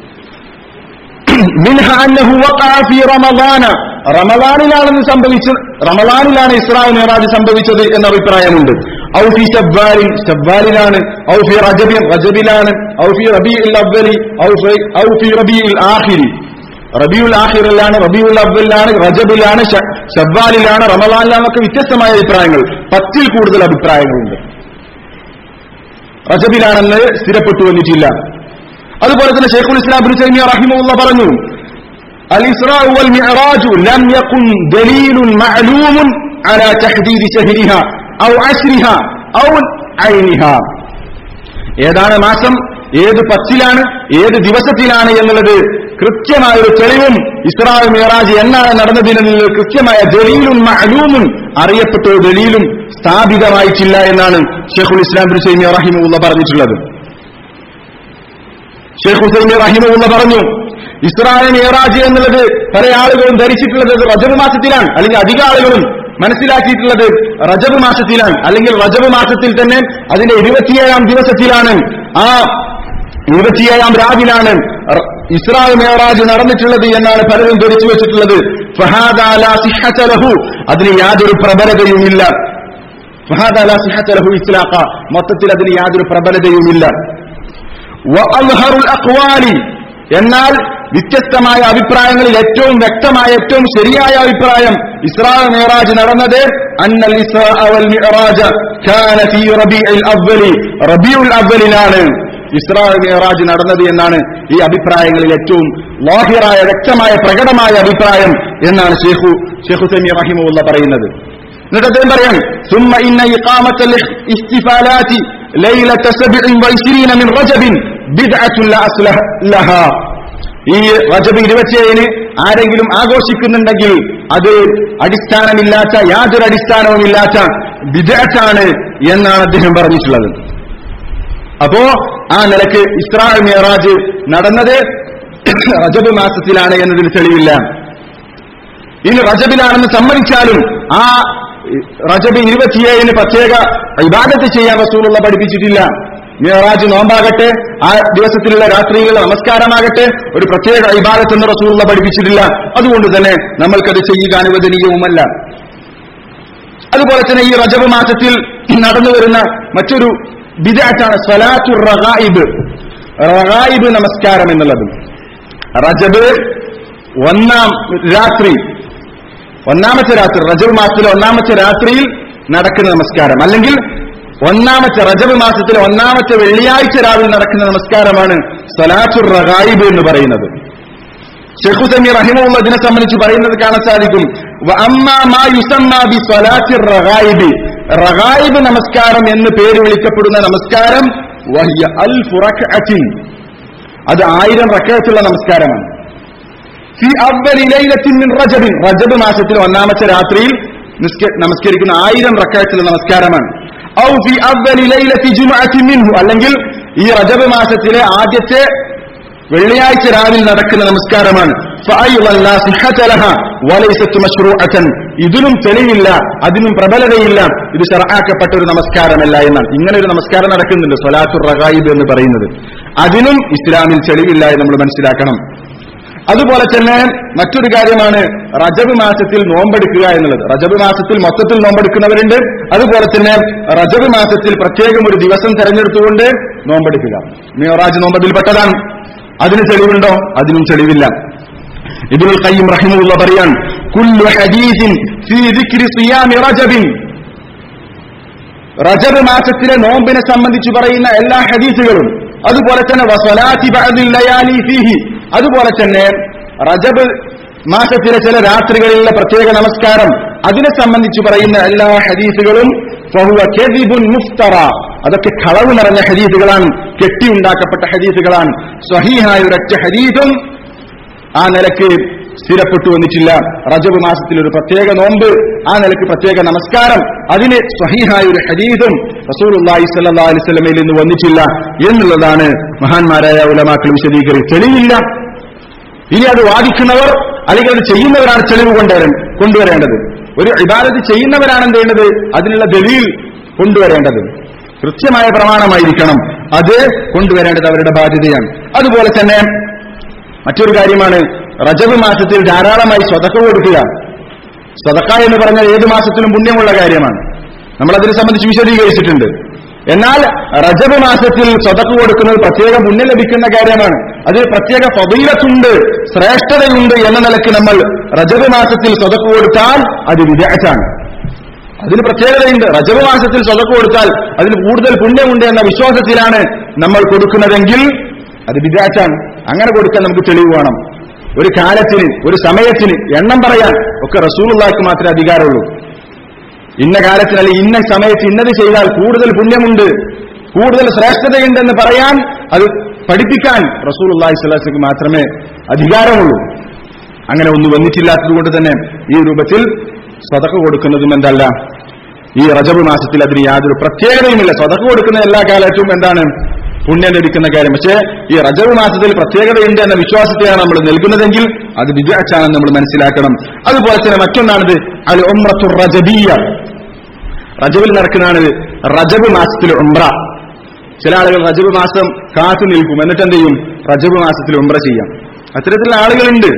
മിൻഹ അന്നഹു വഖഅ ഫീ റമളാന റമളാനിലാണെന്ന് സംഭവിച്ചത് റമളാനിലാണ് ഇസ്രാ മിയറാജ് സംഭവിച്ചത് എന്ന അഭിപ്രായമുണ്ട് ഔ ഫി ശബ്ബാലിൻ ശബ്ബാലിലാണ് ഔ ഫി റജബിൻ റജബിലാണ് ഔ ഫി റബീഉൽ അവ്വലി ഔ ഫി ഔ ഫി റബീഉൽ ആഖിരി റബിയുൽ ആഖിറിലാണ് റബിയുൽ അവ്വലിലാണ് റജബിലാണ് ശ- ശബ്ബാലിലാണ് റമളാനിലാണൊക്കെ വ്യത്യസ്തമായ അഭിപ്രായങ്ങൾ പത്തിൽ കൂടുതൽ അഭിപ്രായങ്ങളുണ്ട് റജബിലാണെന്ന് സ്ഥിരപ്പെട്ടു വന്നിട്ടില്ല അതുപോലെ തന്നെ ഷെയ്ഖുൽ ഇസ്ലാം ബിൻ തൈമിയ റഹിമഹുള്ള പറഞ്ഞു الإسراء والمعراج لم يكن دليل معلوم على تحديد شهرها أو عشرها أو عينها ഏതാണ് മാസം ഏത് പത്തിലാണ് ഏത് ദിവസത്തിലാണ് എന്നുള്ളത് കൃത്യമായ ഒരു തെളിവും ഇസ്രായേൽ മിയറാജ് എന്നാണ് നടന്നതിനുള്ള കൃത്യമായ ദലീലും മഅലൂമും അറിയപ്പെട്ട ഒരു ദലീലും സ്ഥാപിതമായിട്ടില്ല എന്നാണ് ഷെയ്ഖുൽ ഇസ്ലാം ബിൻ തൈമിയ റഹിമഹുള്ള പറഞ്ഞിട്ടുള്ളത് ഷെയ്ഖ് ഹുസൈമി റഹിമുള്ള പറഞ്ഞു ഇസ്രായേൽ മിയറാജ് എന്നുള്ളത് പല ആളുകളും ധരിച്ചിട്ടുള്ളത് അത് റജബ് മാസത്തിലാണ് അല്ലെങ്കിൽ അധിക ആളുകളും മനസ്സിലാക്കിയിട്ടുള്ളത് റജബ് മാസത്തിലാണ് അല്ലെങ്കിൽ റജബ് മാസത്തിൽ തന്നെ അതിന്റെ ഇരുപത്തിയേഴാം ദിവസത്തിലാണ് ആ ഇരുപത്തിയേഴാം രാവിലാണ് റ- ഇസ്രായേൽ മേറാജ് നടന്നിട്ടുള്ളത് എന്നാണ് പലരും ധരിച്ചു വെച്ചിട്ടുള്ളത് ഫഹാദ ലാ സിഹ്ഹത ലഹു. അതിന് യാതൊരു പ്രബലതയുമില്ല ഫഹാദ ലാ സിഹ്ഹത ലഹു ഇത്ലാഖ. മൊത്തത്തിൽ അതിന് യാതൊരു പ്രബലതയുമില്ല വഅൽഹറുൽ അഖ്വാലി എന്നാൽ വ്യത്യസ്തമായ അഭിപ്രായങ്ങളിൽ ഏറ്റവും വ്യക്തമായ ഏറ്റവും ശരിയായ അഭിപ്രായം ഇസ്രാ മിറാജ് നടന്നത് അന്നൽ ഇസ്രാ വൽ മിറാജ് കാന ഫീ റബീഉൽ അവ്വലി റബീഉൽ അവ്വലിലാണ് ഇസ്രാ മിറാജ് നടന്നത് എന്നാണ് ഈ അഭിപ്രായങ്ങളിൽ ഏറ്റവും ലാഹിറായ വ്യക്തമായ പ്രകടമായ അഭിപ്രായം എന്നാണ് ഷെയ്ഖു ഷെയ്ഖു സമി റഹിമുള്ള പറയുന്നത് എന്നിട്ട് അദ്ദേഹം പറയാം ثم إن إقامة الاحتفالات ليلة سبع وعشرين من رجب بدعة لا أصل لها ഈ റജബ് ഇരുപത്തിയേഴിന് ആരെങ്കിലും ആഘോഷിക്കുന്നുണ്ടെങ്കിൽ അത് അടിസ്ഥാനമില്ലാത്ത യാതൊരു അടിസ്ഥാനവുമില്ലാത്ത വിദഗ്ധാണ് എന്നാണ് അദ്ദേഹം പറഞ്ഞിട്ടുള്ളത് അപ്പോ ആ നിലക്ക് ഇസ്രാ മിയറാജ് നടന്നത് റജബ് മാസത്തിലാണ് എന്നതിൽ തെളിവില്ല ഇനി റജബിലാണെന്ന് സമ്മതിച്ചാലും ആ റജബ് ഇരുപത്തിയേഴിന് പ്രത്യേക ഇബാദത്ത് ചെയ്യാൻ റസൂലുള്ള പഠിപ്പിച്ചിട്ടില്ല മിയറാജ് നോമ്പാകട്ടെ ആ ദിവസത്തിലുള്ള രാത്രിയിലുള്ള നമസ്കാരമാകട്ടെ ഒരു പ്രത്യേക ഇബാദത്ത് എന്ന് റസൂലുള്ള പഠിപ്പിച്ചിട്ടില്ല അതുകൊണ്ട് തന്നെ നമ്മൾക്കത് ചെയ്യുക അനുവദനീയവുമല്ല അതുപോലെ തന്നെ ഈ റജബ് മാസത്തിൽ നടന്നു വരുന്ന മറ്റൊരു ബിദാറ്റാണ് സ്വലാത്തു റഗായിബ് റഗായിബ് നമസ്കാരം എന്നുള്ളത് റജബ് ഒന്നാം രാത്രി ഒന്നാമത്തെ രാത്രി റജബ് മാസത്തിലെ ഒന്നാമത്തെ രാത്രിയിൽ നടക്കുന്ന നമസ്കാരം അല്ലെങ്കിൽ ഒന്നാമത്തെ റജബ് മാസത്തിലെ ഒന്നാമത്തെ വെള്ളിയാഴ്ച രാവിലെ നടക്കുന്ന നമസ്കാരമാണ് സലാത്തുർ റഗായിബ് എന്ന് പറയുന്നത് ഷെഖു സമി റഹിമുള്ള ഇതിനെ സംബന്ധിച്ച് പറയുന്നത് കാണാൻ സാധിക്കും വഅമ്മാ മാ യുസമ്മാ ബി സ്വലാത്തി റഗായിബ് റഗായിബ് നമസ്കാരം എന്ന് പേര് വിളിക്കപ്പെടുന്ന നമസ്കാരം വഹിയ അൽഫു റക്അത്തിൻ അത് ആയിരം റക്കഴത്തുള്ള നമസ്കാരമാണ് ഫി അവ്വലി ലൈലത്തിൻ മിൻ റജബിൻ റജബ് മാസത്തിൽ ഒന്നാമത്തെ രാത്രിയിൽ നിസ്ക- നമസ്കരിക്കുന്ന ആയിരം റക്കായത്തിലെ നമസ്കാരമാണ് ഔ ഫി അവ്വലി ലൈലത്തി ജുമുഅത്തിൻ മിൻഹു അല്ലെങ്കിൽ ഈ റജബ് മാസത്തിലെ ആദ്യത്തെ വെള്ളിയാഴ്ച രാവിലെ നടക്കുന്ന നമസ്കാരമാണ് فأيضا لا صحة لها وليست مشروعة. ഇതിനും തെളിവില്ല അതിനും പ്രബലതയില്ല ഇത് ഷർആക്കപ്പെട്ട ഒരു നമസ്കാരമല്ല എന്നാണ് ഇങ്ങനെ ഒരു നമസ്കാരം നടക്കുന്നുണ്ട് സ്വലാത്തുർ റഗായിബ് എന്ന് പറയുന്നത് അതിനും ഇസ്ലാമിൽ തെളിവില്ല എന്ന് നമ്മൾ മനസ്സിലാക്കണം അതുപോലെ തന്നെ മറ്റൊരു കാര്യമാണ് റജബ് മാസത്തിൽ നോമ്പെടുക്കുക എന്നുള്ളത് റജബ് മാസത്തിൽ മൊത്തത്തിൽ നോമ്പെടുക്കുന്നവരുണ്ട് അതുപോലെ തന്നെ റജബ് മാസത്തിൽ പ്രത്യേകം ഒരു ദിവസം തെരഞ്ഞെടുത്തുകൊണ്ട് നോമ്പെടുക്കുക മിയോറാജ് നോമ്പതിൽപ്പെട്ടതാണ് അതിന് തെളിവുണ്ടോ അതിനും തെളിവില്ല ഇബ്നുൽ ഖയ്യിം റഹിമഹുള്ള പറയാൻ കുല്ലു ഹദീസിൻ ഫീ ദിക്രി സിയാമി റജബിൻ റജബ് മാസത്തിലെ നോമ്പിനെ സംബന്ധിച്ച് പറയുന്ന എല്ലാ ഹദീസുകളും അതുപോലെ തന്നെ വസലാത്തി ബഅദിൽ ലയാലി ഫീഹി അതുപോലെ തന്നെ റജബ് മാസത്തിലെ ചില രാത്രികളിലെ പ്രത്യേക നമസ്കാരം അതിനെ സംബന്ധിച്ച് പറയുന്ന എല്ലാ ഹദീസുകളും ഫഹുവ കദിബുൻ മുഫ്തറ അതൊക്കെ കളവ് നിറഞ്ഞ ഹദീസുകളാണ് കെട്ടിയുണ്ടാക്കപ്പെട്ട ഹദീസുകളാണ് സ്വഹീഹായ ഒരൊറ്റ ഹദീസും ആ നിലക്ക് സ്ഥിരപ്പെട്ടു വന്നിട്ടില്ല റജബ് മാസത്തിൽ ഒരു പ്രത്യേക നോമ്പ് ആ നിലക്ക് പ്രത്യേക നമസ്കാരം അതിന് സ്വഹീഹായ ഒരു ഹദീസും റസൂലുള്ളാഹി സ്വല്ലല്ലാഹു അലൈഹി വസല്ലമയിൽ നിന്ന് വന്നിട്ടില്ല എന്നുള്ളതാണ് മഹാന്മാരായ ഉലമാക്കൾ വിശദീകരി തെളിവില്ല ഇനി അത് വാദിക്കുന്നവർ അല്ലെങ്കിൽ അത് ചെയ്യുന്നവരാണ് തെളിവ് കൊണ്ടുവരേണ്ട കൊണ്ടുവരേണ്ടത് ഒരു ഇബാദത്ത് ചെയ്യുന്നവരാണ് എന്ത് ചെയ്യേണ്ടത് അതിനുള്ള ദലീൽ കൊണ്ടുവരേണ്ടത് കൃത്യമായ പ്രമാണമായിരിക്കണം അത് കൊണ്ടുവരേണ്ടത് അവരുടെ ബാധ്യതയാണ് അതുപോലെ തന്നെ മറ്റൊരു കാര്യമാണ് റജബ് മാസത്തിൽ ധാരാളമായി സ്വതക്ക കൊടുക്കുക സ്വതക്ക എന്ന് പറഞ്ഞാൽ ഏത് മാസത്തിലും പുണ്യമുള്ള കാര്യമാണ് നമ്മൾ അതിനെ സംബന്ധിച്ച് വിശദീകരിച്ചിട്ടുണ്ട് എന്നാൽ റജബ് മാസത്തിൽ സ്വതക്ക കൊടുക്കുന്നത് പ്രത്യേക പുണ്യം ലഭിക്കുന്ന കാര്യമാണ് അത് പ്രത്യേക ഫബീലത്തുണ്ട് ശ്രേഷ്ഠതയുണ്ട് എന്ന നിലയ്ക്ക് നമ്മൾ റജബ് മാസത്തിൽ സ്വതക്ക കൊടുത്താൽ അത് വിദ്യാച്ചാണ് അതിന് പ്രത്യേകതയുണ്ട് റജബ് മാസത്തിൽ സ്വതക്ക കൊടുത്താൽ അതിന് കൂടുതൽ പുണ്യമുണ്ട് എന്ന വിശ്വാസത്തിലാണ് നമ്മൾ കൊടുക്കുന്നതെങ്കിൽ അത് വിദ്യാച്ചാണ് അങ്ങനെ കൊടുക്കാൻ നമുക്ക് തെളിവ് വേണം ഒരു കാലത്തിന് ഒരു സമയത്തിന് എണ്ണം പറയാൻ ഒക്കെ റസൂലുള്ളാഹിക്ക് മാത്രമേ അധികാരമുള്ളൂ ഇന്ന കാലത്തിന് അല്ലെങ്കിൽ ഇന്ന സമയത്ത് ഇന്നത് ചെയ്താൽ കൂടുതൽ പുണ്യമുണ്ട് കൂടുതൽ ശ്രേഷ്ഠതയുണ്ടെന്ന് പറയാൻ അത് പഠിപ്പിക്കാൻ റസൂലുള്ളാഹി സ്വലാസിക്ക് മാത്രമേ അധികാരമുള്ളൂ അങ്ങനെ ഒന്നും വന്നിട്ടില്ലാത്തത് കൊണ്ട് തന്നെ ഈ രൂപത്തിൽ സ്വതക്ക കൊടുക്കുന്നതും എന്തല്ല ഈ റജബ് മാസത്തിൽ അതിന് യാതൊരു പ്രത്യേകതയുമില്ല സ്വതക്ക കൊടുക്കുന്ന എല്ലാ കാലത്തും എന്താണ് പുണ്യം ലഭിക്കുന്ന കാര്യം പക്ഷേ ഈ റജബ് മാസത്തിൽ പ്രത്യേകതയുണ്ട് എന്ന വിശ്വാസത്തെയാണ് നമ്മൾ നൽകുന്നതെങ്കിൽ അത് വിദ്യാച്ചാണെന്ന് നമ്മൾ മനസ്സിലാക്കണം അതുപോലെ തന്നെ മറ്റൊന്നാണിത് അൽ ഒമ്രത്തു റജബിയ റജബിൽ നടക്കുന്നതാണിത് റജബ് മാസത്തിൽ ഉംറ ചില ആളുകൾ റജബ് മാസം കാത്തു നിൽക്കും എന്നിട്ട് എന്ത് ചെയ്യും റജബ് മാസത്തിൽ ഉംറ ചെയ്യാം അത്തരത്തിലുള്ള ആളുകളുണ്ട്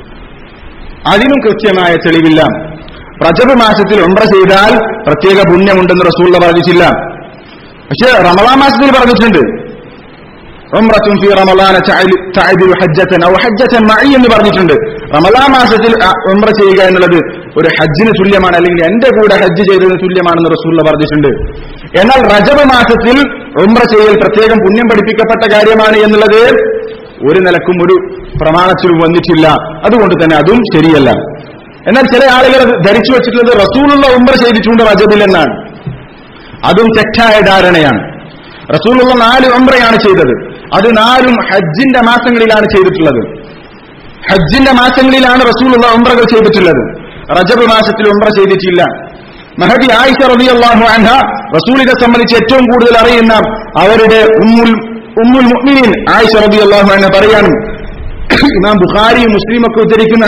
അതിനും കൃത്യമായ തെളിവില്ല റജബ് മാസത്തിൽ ഉംറ ചെയ്താൽ പ്രത്യേക പുണ്യമുണ്ടെന്ന് റസൂള്ള പറഞ്ഞിട്ടില്ല പക്ഷെ റമദാൻ മാസത്തിൽ പറഞ്ഞിട്ടുണ്ട് ഉംറത്തും ഫി റമളാന തഅലി- തഅദിലു ഹജ്ജത്തൻ ഔ ഹജ്ജത്തൻ മഈ എന്ന് പറഞ്ഞിട്ടുണ്ട് റമളാൻ മാസത്തിൽ അ, ഉംറ ചെയ്യുക എന്നുള്ളത് ഒരു ഹജ്ജിന് തുല്യമാണ് അല്ലെങ്കിൽ എന്റെ കൂടെ ഹജ്ജ് ചെയ്തതിന് തുല്യമാണെന്ന് റസൂള്ള പറഞ്ഞിട്ടുണ്ട് എന്നാൽ റജബ് മാസത്തിൽ ഉംറ ചെയ്യൽ പ്രത്യേകം പുണ്യം പഠിപ്പിക്കപ്പെട്ട കാര്യമാണ് എന്നുള്ളത് ഒരു നിലക്കും ഒരു പ്രമാണത്തിലും വന്നിട്ടില്ല അതുകൊണ്ട് തന്നെ അതും ശരിയല്ല എന്നാൽ ചില ആളുകൾ അത് ധരിച്ചു വെച്ചിട്ടുള്ളത് റസൂലുള്ള ഉംറ ചെയ്തിട്ടുണ്ട് റജബിൽ എന്നാണ് അതും തെറ്റായ ധാരണയാണ് റസൂലുള്ള നാല് ഉംറയാണ് ചെയ്തത് അത് നാലും ഹജ്ജിന്റെ മാസങ്ങളിലാണ് ചെയ്തിട്ടുള്ളത് ഹജ്ജിന്റെ മാസങ്ങളിലാണ് റസൂലുള്ള ഉംറകൾ ചെയ്തിട്ടുള്ളത് റജബ് മാസത്തിൽ ഉംറ ചെയ്തിട്ടില്ല മഹദി ആയിഷ റളിയല്ലാഹു അൻഹ റസൂലിനെ സംബന്ധിച്ച് ഏറ്റവും കൂടുതൽ അറിയുന്ന അവരുടെ ഉമ്മുൽ ഉമ്മുൽ മുഅ്മിനീൻ ആയിഷ റളിയല്ലാഹു അൻഹ പറയാനും ഇമാം ബുഖാരി മുസ്ലിം ഒക്കെ ഉദ്ധരിക്കുന്ന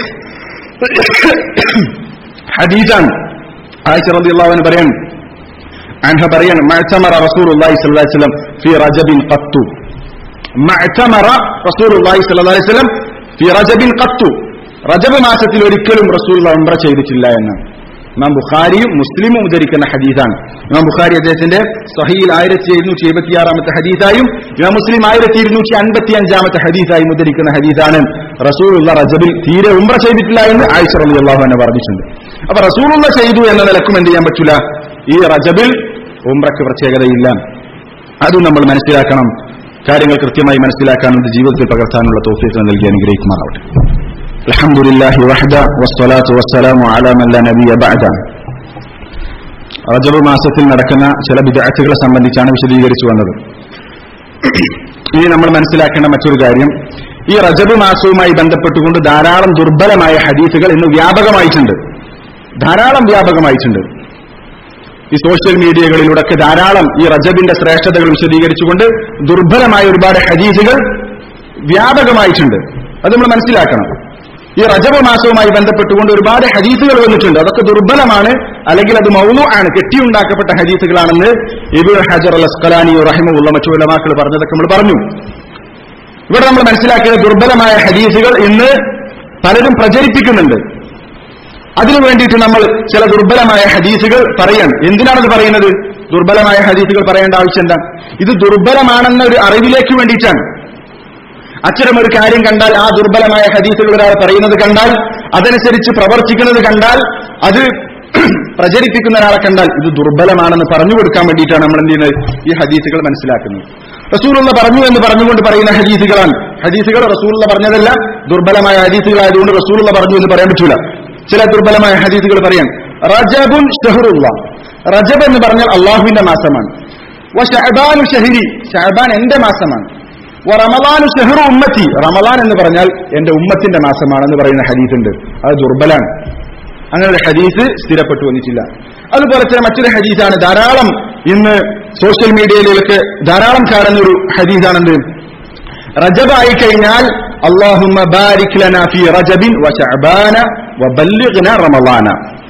ഹദീസാണ് ആയിഷ റളിയല്ലാഹു അൻഹ പറയാൻ അൻഹ പറയാണ് മഅ്തമറ റസൂലുള്ളാഹി സ്വല്ലല്ലാഹി അലൈഹി വസല്ലം ഫി റജബിൻ ഖത്തു മഅ്തമറ റസൂലുള്ളാഹി സ്വല്ലല്ലാഹി അലൈഹി വസല്ലം ഫി റജബിൻ ഖത്തു റജബ് മാസത്തിൽ ഒരിക്കലും റസൂൽ ഉംറ ചെയ്തിട്ടില്ല എന്ന് ഇമാം ബുഖാരിയും മുസ്ലിമും ഉദ്ധരിക്കുന്ന ഹദീസാണ് ഇമാം ബുഖാരി അദ്ദേഹത്തിന്റെ സഹീൽ ആയിരത്തി എഴുന്നൂറ്റി എഴുപത്തിയാറാമത്തെ ഹദീസായും ഇമാം മുസ്ലിം ആയിരത്തി ഇരുന്നൂറ്റി അൻപത്തി അഞ്ചാമത്തെ ഹദീസായും ഉദ്ധരിക്കുന്ന ഹദീസാണ് റസൂലുള്ള റജബിൽ തീരെ ഉംറ ചെയ്തിട്ടില്ല എന്ന് ആയിഷ റളിയല്ലാഹു അൻഹ പറഞ്ഞിട്ടുണ്ട് അപ്പൊ റസൂലുള്ള ചെയ്തു എന്ന നിലക്കും എന്ത് ചെയ്യാൻ പറ്റൂല ഈ റജബിൽ ഉംറയ്ക്ക് പ്രത്യേകതയില്ല അതും നമ്മൾ മനസ്സിലാക്കണം കാര്യങ്ങൾ കൃത്യമായി മനസ്സിലാക്കാനും ഇത് ജീവിതത്തിൽ പകർത്താനുള്ള തോഫീക്ക് നൽകി അനുഗ്രഹിക്കുമാറാവട്ടെ അൽഹംദുലില്ലാഹി വഹദ വസ്സലാത്തു വസ്സലാമു അലാ മൻ ലാ നബിയ ബഅദ റജബ് മാസത്തിൽ നടക്കുന്ന ചില വിദഗ്ധകളെ സംബന്ധിച്ചാണ് വിശദീകരിച്ചു വന്നത് ഇനി നമ്മൾ മനസ്സിലാക്കേണ്ട മറ്റൊരു കാര്യം ഈ റജബ് മാസവുമായി ബന്ധപ്പെട്ടുകൊണ്ട് ധാരാളം ദുർബലമായ ഹദീസുകൾ ഇന്ന് വ്യാപകമായിട്ടുണ്ട് ധാരാളം വ്യാപകമായിട്ടുണ്ട് ഈ സോഷ്യൽ മീഡിയകളിലൂടെയൊക്കെ ധാരാളം ഈ റജബിന്റെ ശ്രേഷ്ഠതകൾ വിശദീകരിച്ചുകൊണ്ട് ദുർബലമായ ഒരുപാട് ഹദീസുകൾ വ്യാപകമായിട്ടുണ്ട് അത് നമ്മൾ മനസ്സിലാക്കണം ഈ റജബ മാസവുമായി ബന്ധപ്പെട്ടുകൊണ്ട് ഒരുപാട് ഹദീസുകൾ വന്നിട്ടുണ്ട് അതൊക്കെ ദുർബലമാണ് അല്ലെങ്കിൽ അത് മൗലു ആണ് കെട്ടിയുണ്ടാക്കപ്പെട്ട ഹദീസുകളാണെന്ന് ഇബുൽ ഹജർ അൽ അസ്കലാനി റഹിമുള്ള മറ്റു ഉലമാക്കൾ പറഞ്ഞതൊക്കെ നമ്മൾ പറഞ്ഞു ഇവിടെ നമ്മൾ മനസ്സിലാക്കിയ ദുർബലമായ ഹദീസുകൾ ഇന്ന് പലരും പ്രചരിപ്പിക്കുന്നുണ്ട് അതിനു വേണ്ടിയിട്ട് നമ്മൾ ചില ദുർബലമായ ഹദീസുകൾ പറയണം എന്തിനാണത് പറയുന്നത് ദുർബലമായ ഹദീസുകൾ പറയേണ്ട ആവശ്യം എന്താ ഇത് ദുർബലമാണെന്ന ഒരു അറിവിലേക്ക് വേണ്ടിയിട്ടാണ് അത്തരം ഒരു കാര്യം കണ്ടാൽ ആ ദുർബലമായ ഹദീസുകൾ ഒരാൾ പറയുന്നത് കണ്ടാൽ അതനുസരിച്ച് പ്രവർത്തിക്കുന്നത് കണ്ടാൽ അത് പ്രചരിപ്പിക്കുന്ന ഒരാളെ കണ്ടാൽ ഇത് ദുർബലമാണെന്ന് പറഞ്ഞു കൊടുക്കാൻ വേണ്ടിയിട്ടാണ് നമ്മൾ എന്ത് ചെയ്യുന്നത് ഈ ഹദീസുകൾ മനസ്സിലാക്കുന്നത് റസൂലുള്ള പറഞ്ഞു എന്ന് പറഞ്ഞുകൊണ്ട് പറയുന്ന ഹദീസുകളാണ് ഹദീസുകൾ റസൂലുള്ള പറഞ്ഞതല്ല ദുർബലമായ ഹദീസുകളായതുകൊണ്ട് റസൂലുള്ള പറഞ്ഞു എന്ന് പറയാൻ പറ്റൂല ചില ദുർബലമായ ഹദീസുകൾ പറയാൻ റജബുൻ ഷഹറുള്ള റജബ് എന്ന് പറഞ്ഞാൽ അള്ളാഹുവിന്റെ മാസമാണ് വ ഷഹബാനു ഷഹരി ഷഹബാൻ എന്റെ മാസമാണ് വ റമലാനു ഷഹറു ഉമ്മത്തി റമലാൻ എന്ന് പറഞ്ഞാൽ എന്റെ ഉമ്മത്തിന്റെ മാസമാണെന്ന് പറയുന്ന ഹദീസ് ഉണ്ട് അത് ദുർബലാണ് അങ്ങനെ ഒരു ഹദീസ് സ്ഥിരപ്പെട്ടു വന്നിട്ടില്ല അതുപോലെ തന്നെ മറ്റൊരു ഹദീസാണ് ധാരാളം ഇന്ന് സോഷ്യൽ മീഡിയയിലൊക്കെ ധാരാളം കാണുന്ന ഒരു ഹദീസാണെന്ത് റജബായി കഴിഞ്ഞാൽ അള്ളാഹുമ്മ ബാരിക് ലനാ ഫി റജബിൻ വ ശഅബാന വ ബല്ലിഗ്ന റമളാന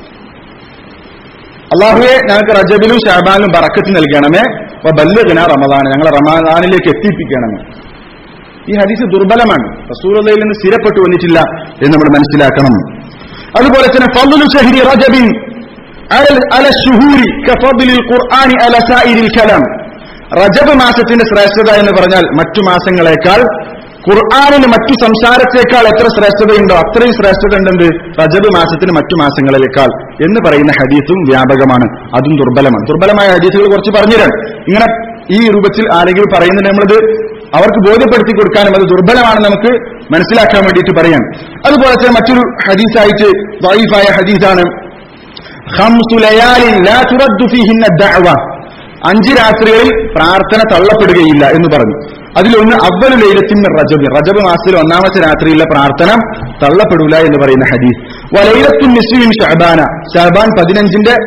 അള്ളാഹുവെ ഞങ്ങൾക്ക് റജബിലും ഷാബാനും ബറക്കത്ത് നൽകണമേ വ ബല്ലിഗ്ന റമളാന ഞങ്ങളെ റമളാനിലേക്ക് എത്തിപ്പിക്കണമേ ഈ ഹദീസ് ദുർബലമാണ് റസൂലുള്ളയിൽ നിന്ന് സ്ഥിരപ്പെട്ടു വന്നിട്ടില്ല എന്ന് നമ്മൾ മനസ്സിലാക്കണം അതുപോലെ തന്നെ ഫضل شهر رجب على على الشهور كفضل القرآن على سائر الكلام റജബ് മാസത്തിന്റെ ശ്രേഷ്ഠത എന്ന് പറഞ്ഞാൽ മറ്റു മാസങ്ങളെക്കാൾ ഖുർആാനിന് മറ്റു സംസാരത്തേക്കാൾ എത്ര ശ്രേഷ്ഠതയുണ്ടോ അത്രയും ശ്രേഷ്ഠത ഉണ്ടെന്ന് റജബ് മാസത്തിന് മറ്റു മാസങ്ങളിലേക്കാൾ എന്ന് പറയുന്ന ഹദീസും വ്യാപകമാണ് അതും ദുർബലമാണ് ദുർബലമായ ഹദീസുകൾ കുറച്ച് പറഞ്ഞുതരാൻ ഇങ്ങനെ ഈ രൂപത്തിൽ ആരെങ്കിലും പറയുന്നത് നമ്മളത് അവർക്ക് ബോധ്യപ്പെടുത്തി കൊടുക്കാനും അത് ദുർബലമാണെന്ന് നമുക്ക് മനസ്സിലാക്കാൻ വേണ്ടിയിട്ട് പറയാം അതുപോലെ തന്നെ മറ്റൊരു ഹദീസായിട്ട് വൈഫായ ഹദീസാണ് ഖംസു ലയാലിൻ ലാ തുറദ്ദു ഫീഹിന്ന ദഅവ അഞ്ച് രാത്രികളിൽ പ്രാർത്ഥന തള്ളപ്പെടുകയില്ല എന്ന് പറഞ്ഞു അതിലൊന്ന് അവലു ലൈലത്തിൻ റജബ് റജബ് മാസത്തിൽ ഒന്നാമത്തെ രാത്രിയിലെ പ്രാർത്ഥന തള്ളപ്പെടൂല എന്ന് പറയുന്ന ഹദീസ് വലൈലത്തുൻ നിസ്വിൻ ഷഹബാന ഷഹബാൻ പതിനഞ്ചിന്റെ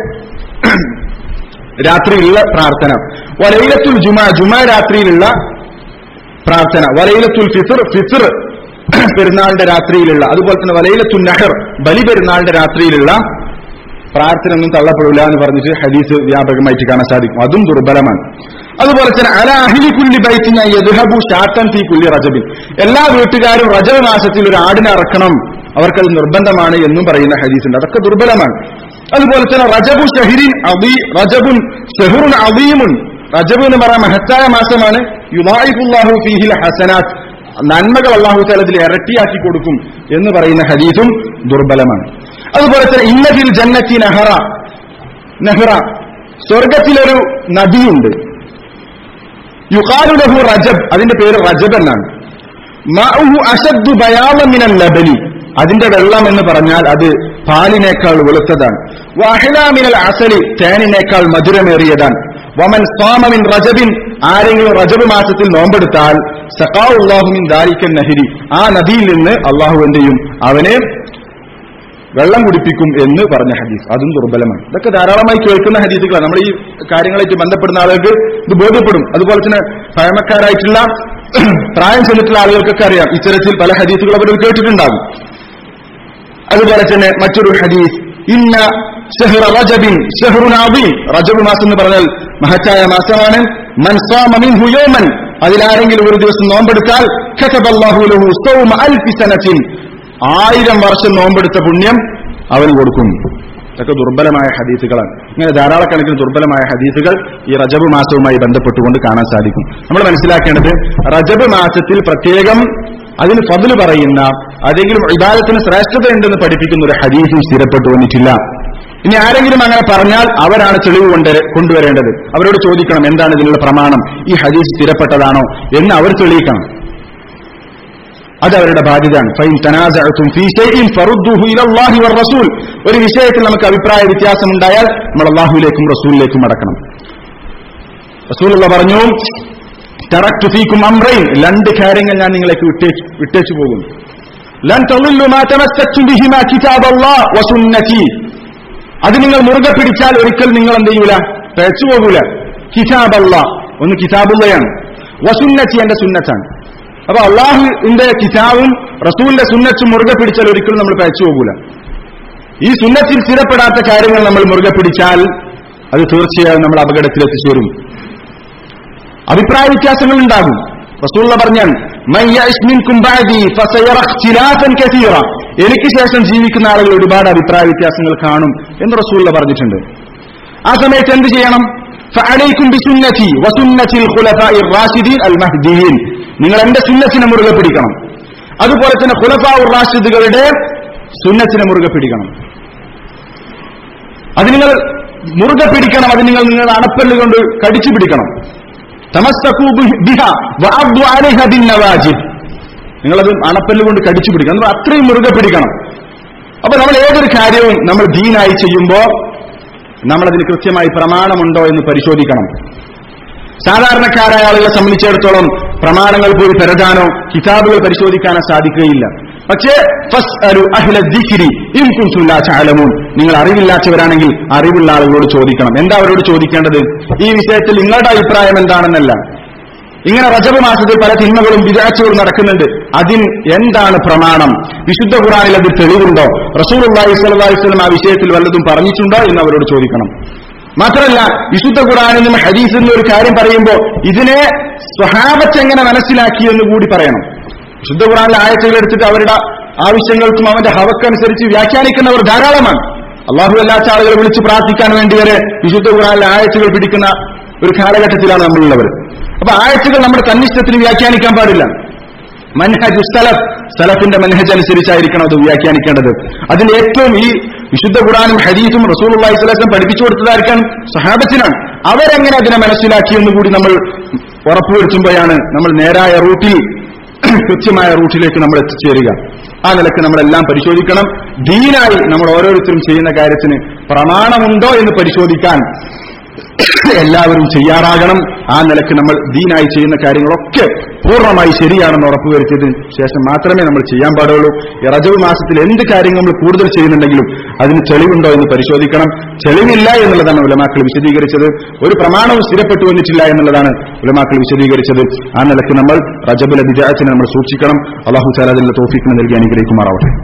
രാത്രിയിലുള്ള പ്രാർത്ഥന വലൈലത്തുൽ ജുമാ ജുമാ രാത്രിയിലുള്ള പ്രാർത്ഥന വലൈലത്തുൽ ഫിത്ർ ഫിത്ർ പെരുന്നാളിന്റെ രാത്രിയിലുള്ള അതുപോലെ തന്നെ വലൈലത്തുൽ നഹർ ബലി പെരുന്നാളിന്റെ രാത്രിയിലുള്ള പ്രാർത്ഥന ഒന്നും തള്ളപ്പെടില്ല എന്ന് പറഞ്ഞിട്ട് ഹദീസ് വ്യാപകമായിട്ട് കാണാൻ സാധിക്കും അതും ദുർബലമാണ് അതുപോലെ തന്നെ അല അഹിലി കുല്ലി ബൈത്തിന യദ്ഹബു ഷാത്തൻ ഫീ കുല്ലി റജബിൻ എല്ലാ വീട്ടുകാരും റജബ് മാസത്തിൽ ഒരു ആടിനെ അറക്കണം അവർക്കത് നിർബന്ധമാണ് എന്നും പറയുന്ന ഹദീസ് ഉണ്ട് അതൊക്കെ ദുർബലമാണ് അതുപോലെ തന്നെ റജബു ഷഹിരിൻ അബി റജബുൻ ഷെഹുറുൻ അബീമുൻ റജബ് എന്ന് പറയാൻ മഹത്തായ മാസമാണ് യുദായിഫുല്ലാഹു ഫീഹിൽ ഹസനാത്ത് നന്മകൾ അള്ളാഹു തലത്തിൽ ഇരട്ടിയാക്കി കൊടുക്കും എന്ന് പറയുന്ന ഹദീസും ദുർബലമാണ് അതുപോലെ തന്നെ ഇന്നതിൽ ജന്നത്തി നെഹറ നെഹ്റ സ്വർഗത്തിലൊരു നദിയുണ്ട് യുഖാലുലഹു റജബ് അതിന്റെ പേര് റജബ് എന്നാണ് മഅഹു അശദ്ദു ബയാളം മിനൽ ലബനി അതിന്റെ വെള്ളം എന്ന് പറഞ്ഞാൽ അത് പാലിനേക്കാൾ വെളുത്തതാണ് വാഹിലാമിനൽ അസലി തേനിനേക്കാൾ മധുരമേറിയതാണ് വമൻ സ്വാമമിൻ റജബിൻ ആരെങ്കിലും റജബ് മാസത്തിൽ നോമ്പെടുത്താൽ സഖാഉല്ലാഹുമിൻ ദാരിക്കൻ നഹിരി ആ നദിയിൽ നിന്ന് അള്ളാഹു എന്ത് ചെയ്യും അവനെ വെള്ളം കുടിപ്പിക്കും എന്ന് പറഞ്ഞ ഹദീസ് അതും ദുർബലമാണ് ഇതൊക്കെ ധാരാളമായി കേൾക്കുന്ന ഹദീസുകളാണ് നമ്മൾ ഈ കാര്യങ്ങളായിട്ട് ബന്ധപ്പെടുന്ന ആളുകൾക്ക് ഇത് ബോധ്യപ്പെടും അതുപോലെ തന്നെ പഴമക്കാരായിട്ടുള്ള പ്രായം ചെന്നിട്ടുള്ള ആളുകൾക്കൊക്കെ അറിയാം ഇത്തരത്തിൽ പല ഹദീസുകൾ അവർ കേട്ടിട്ടുണ്ടാകും അതുപോലെ തന്നെ മറ്റൊരു ഹദീസ് ഇന്ന ഷഹ്റ റജബിൻ ഷഹ്റുൻ അദീം റജബ് മാസം എന്ന് പറഞ്ഞാൽ മഹത്തായ മാസമാണ് മൻ സാമ മിൻഹു യൗമൻ അതിലാരെങ്കിലും ഒരു ദിവസം നോമ്പെടുത്താൽ കതബല്ലാഹു ലഹു സൗമ അൽഫി സനത്തിൻ ആയിരം വർഷം നോമ്പെടുത്ത പുണ്യം അവന് കൊടുക്കും ഇതൊക്കെ ദുർബലമായ ഹദീസുകളാണ് ഇങ്ങനെ ധാരാളക്കണക്കിന് ദുർബലമായ ഹദീസുകൾ ഈ റജബ് മാസവുമായി ബന്ധപ്പെട്ടുകൊണ്ട് കാണാൻ സാധിക്കും നമ്മൾ മനസ്സിലാക്കേണ്ടത് റജബ് മാസത്തിൽ പ്രത്യേകം അതിന് ഫതില് പറയുന്ന ഏതെങ്കിലും ഇബാദത്തിന് ശ്രേഷ്ഠതയുണ്ടെന്ന് പഠിപ്പിക്കുന്ന ഒരു ഹദീസും സ്ഥിരപ്പെട്ടു വന്നിട്ടില്ല ഇനി ആരെങ്കിലും അങ്ങനെ പറഞ്ഞാൽ അവരാണ് തെളിവ് കൊണ്ട് കൊണ്ടുവരേണ്ടത് അവരോട് ചോദിക്കണം എന്താണ് ഇതിനുള്ള പ്രമാണം ഈ ഹദീസ് സ്ഥിരപ്പെട്ടതാണോ എന്ന് അവർ തെളിയിക്കണം അത് അവരുടെ ബാധ്യതയാണ് ഫൈൻ തനാസഅതും ഫീ ഷൈഇൻ ഫറുദ്ദുഹു ഇലല്ലാഹി വർ റസൂൽ ഒരു വിഷയത്തിൽ നമുക്ക് അഭിപ്രായ വ്യത്യാസം ഉണ്ടായാൽ നമ്മൾ അള്ളാഹുവിലേക്കും റസൂലിലേക്കും മടക്കണം റസൂലുള്ള പറഞ്ഞു തറക്തു ഫീക്കും അംറൈൻ രണ്ട് കാര്യങ്ങൾ ഞാൻ നിങ്ങളേക്ക് വിട്ടേച്ചു വിട്ടേച്ചു പോകും ലൻ തളില്ലു മാ തമസ്സക്തും ബിഹിമാ കിതാബല്ലാഹ് വസുന്നതി അത് നിങ്ങൾ മുറുകെ പിടിച്ചാൽ ഒരിക്കൽ നിങ്ങൾ എന്ത് ചെയ്യൂല പിഴച്ചു പോകൂല കിതാബല്ല ഒന്ന് കിതാബുള്ളയാണ് വസുന്നത്തി എന്റെ സുന്നത്താണ് അപ്പൊ അള്ളാഹുവിന്റെ കിതാബും റസൂലിന്റെ സുന്നത്തും മുറുകെ പിടിച്ചാൽ ഒരിക്കലും നമ്മൾ പിഴച്ചു പോകൂല ഈ സുന്നത്തിൽ സ്ഥിരപ്പെടാത്ത കാര്യങ്ങൾ നമ്മൾ മുറുകെ പിടിച്ചാൽ അത് തീർച്ചയായും നമ്മൾ അപകടത്തിൽ എത്തിച്ചേരും അഭിപ്രായ വ്യത്യാസങ്ങൾ ഉണ്ടാകും റസൂള്ള പറഞ്ഞാൽ "മൻ യഅ്ശ് മിൻകും ബഅദി ഫസയറ ഇഖ്തിലാഫൻ കസീറ." എനിക്ക് ശേഷം ജീവിക്കുന്ന ആളുകൾ ഒരുപാട് അഭിപ്രായ വ്യത്യാസങ്ങൾ കാണും എന്ന് റസൂള്ള പറഞ്ഞിട്ടുണ്ട് ആ സമയത്ത് എന്ത് ചെയ്യണം فعليكم بسنتي وسنة الخلفاء الراشدين المهديين നിങ്ങൾ എന്റെ സുന്നത്തിനെ മുറുകെ പിടിക്കണം അതുപോലെ തന്നെ ഖുലഫാ റാഷിദുകളുടെ സുന്നത്തിനെ മുറുകെ പിടിക്കണം അത് നിങ്ങൾ മുറുകെ പിടിക്കണം അത് നിങ്ങൾ നിങ്ങൾ അണപ്പല്ല് കൊണ്ട് കടിച്ചു പിടിക്കണം തമസ്സഖൂ ബിഹ- ബിഹ വഅദ്ദു അലൈഹ ബിന്നവാജിബ് നിങ്ങളത് അണപ്പല്ല് കൊണ്ട് കടിച്ചു പിടിക്കണം നമ്മൾ അത്രയും മുറുകെ പിടിക്കണം അപ്പൊ നമ്മൾ ഏതൊരു കാര്യവും നമ്മൾ ദീനായി ചെയ്യുമ്പോൾ നമ്മളതിന് കൃത്യമായി പ്രമാണമുണ്ടോ എന്ന് പരിശോധിക്കണം സാധാരണക്കാരായ ആളുകളെ സംബന്ധിച്ചിടത്തോളം പ്രമാണങ്ങൾ പോയി പെരതാനോ കിതാബുകൾ പരിശോധിക്കാനോ സാധിക്കുകയില്ല പക്ഷേ ഫസ്അലു അഹ്ല ദിക്രി ഇൻ കുൻതും ലാ തഅലമൂൻ നിങ്ങൾ അറിവില്ലാത്തവരാണെങ്കിൽ അറിവുള്ള ആളുകളോട് ചോദിക്കണം എന്താ അവരോട് ചോദിക്കേണ്ടത് ഈ വിഷയത്തിൽ നിങ്ങളുടെ അഭിപ്രായം എന്താണെന്നല്ല ഇങ്ങനെ റജബ് മാസത്തിൽ പല തിന്മകളും വിചാരിച്ചുകളും നടക്കുന്നുണ്ട് അതിൽ എന്താണ് പ്രമാണം വിശുദ്ധ ഖുറാനിൽ അത് തെളിവുണ്ടോ റസൂൽ അള്ളാഹി സ്വല്ലല്ലാഹി അലൈഹി വസല്ലം ആ വിഷയത്തിൽ വല്ലതും പറഞ്ഞിട്ടുണ്ടോ എന്ന് അവരോട് ചോദിക്കണം മാത്രമല്ല വിശുദ്ധ ഖുറാനിൽ നിന്നും ഹദീസിൽ നിന്നും ഒരു കാര്യം പറയുമ്പോൾ ഇതിനെ സ്വഹാബത്ത് എങ്ങനെ മനസ്സിലാക്കി എന്ന് കൂടി പറയണം വിശുദ്ധ ഖുറാനിലെ ആയത്തുകൾ എടുത്തിട്ട് അവരുടെ ആവശ്യങ്ങൾക്കും അവന്റെ ഹവക്കനുസരിച്ച് വ്യാഖ്യാനിക്കുന്നവർ ധാരാളമാണ് അള്ളാഹു അല്ലാത്ത ആളുകളെ വിളിച്ച് പ്രാർത്ഥിക്കാൻ വേണ്ടി വരെ വിശുദ്ധ ഖുറാനിലെ ആയത്തുകൾ പിടിക്കുന്ന ഒരു കാലഘട്ടത്തിലാണ് നമ്മളുള്ളവർ അപ്പൊ ആയത്തുകൾ നമ്മുടെ തന്നിഷ്ടത്തിന് വ്യാഖ്യാനിക്കാൻ പാടില്ല മൻഹജ് സലഫ് സലഫിന്റെ മൻഹജ് അനുസരിച്ചായിരിക്കണം അത് വ്യാഖ്യാനിക്കേണ്ടത് അതിൽ ഏറ്റവും ഈ വിശുദ്ധ ഖുറാനും ഹദീസും റസൂൽ അള്ളാഹി സ്വലം പഠിപ്പിച്ചു കൊടുത്തതായിരിക്കാൻ സഹാബത്തിനാണ് അവരെങ്ങനെ അതിനെ മനസ്സിലാക്കി എന്ന് കൂടി നമ്മൾ ഉറപ്പുവരുത്തുമ്പോഴാണ് നമ്മൾ നേരായ റൂട്ടിൽ കൃത്യമായ റൂട്ടിലേക്ക് നമ്മൾ എത്തിച്ചേരുക ആ നിലക്ക് നമ്മളെല്ലാം പരിശോധിക്കണം ദീനായി നമ്മൾ ഓരോരുത്തരും ചെയ്യുന്ന കാര്യത്തിന് പ്രമാണമുണ്ടോ എന്ന് പരിശോധിക്കാൻ എല്ലാവരും ചെയ്യാറാകണം ആ നിലക്ക് നമ്മൾ ദീനായി ചെയ്യുന്ന കാര്യങ്ങളൊക്കെ പൂർണ്ണമായി ശരിയാണെന്ന് ഉറപ്പുവരുത്തിയതിന് ശേഷം മാത്രമേ നമ്മൾ ചെയ്യാൻ പാടുള്ളൂ ഈ റജവ് മാസത്തിൽ എന്ത് കാര്യങ്ങൾ നമ്മൾ കൂടുതൽ ചെയ്യുന്നുണ്ടെങ്കിലും അതിന് തെളിവുണ്ടോ എന്ന് പരിശോധിക്കണം തെളിവില്ല എന്നുള്ളതാണ് ഉലമാക്കൾ വിശദീകരിച്ചത് ഒരു പ്രമാണവും സ്ഥിരപ്പെട്ടു വന്നിട്ടില്ല എന്നുള്ളതാണ് ഉലമാക്കൾ വിശദീകരിച്ചത് ആ നിലക്ക് നമ്മൾ റജബിലെ വിജയത്തിനെ നമ്മൾ സൂക്ഷിക്കണം അള്ളാഹു താല അതിന്റെ തോഫിക്കിന് നൽകി അനുഗ്രഹിക്കുമാറാവട്ടെ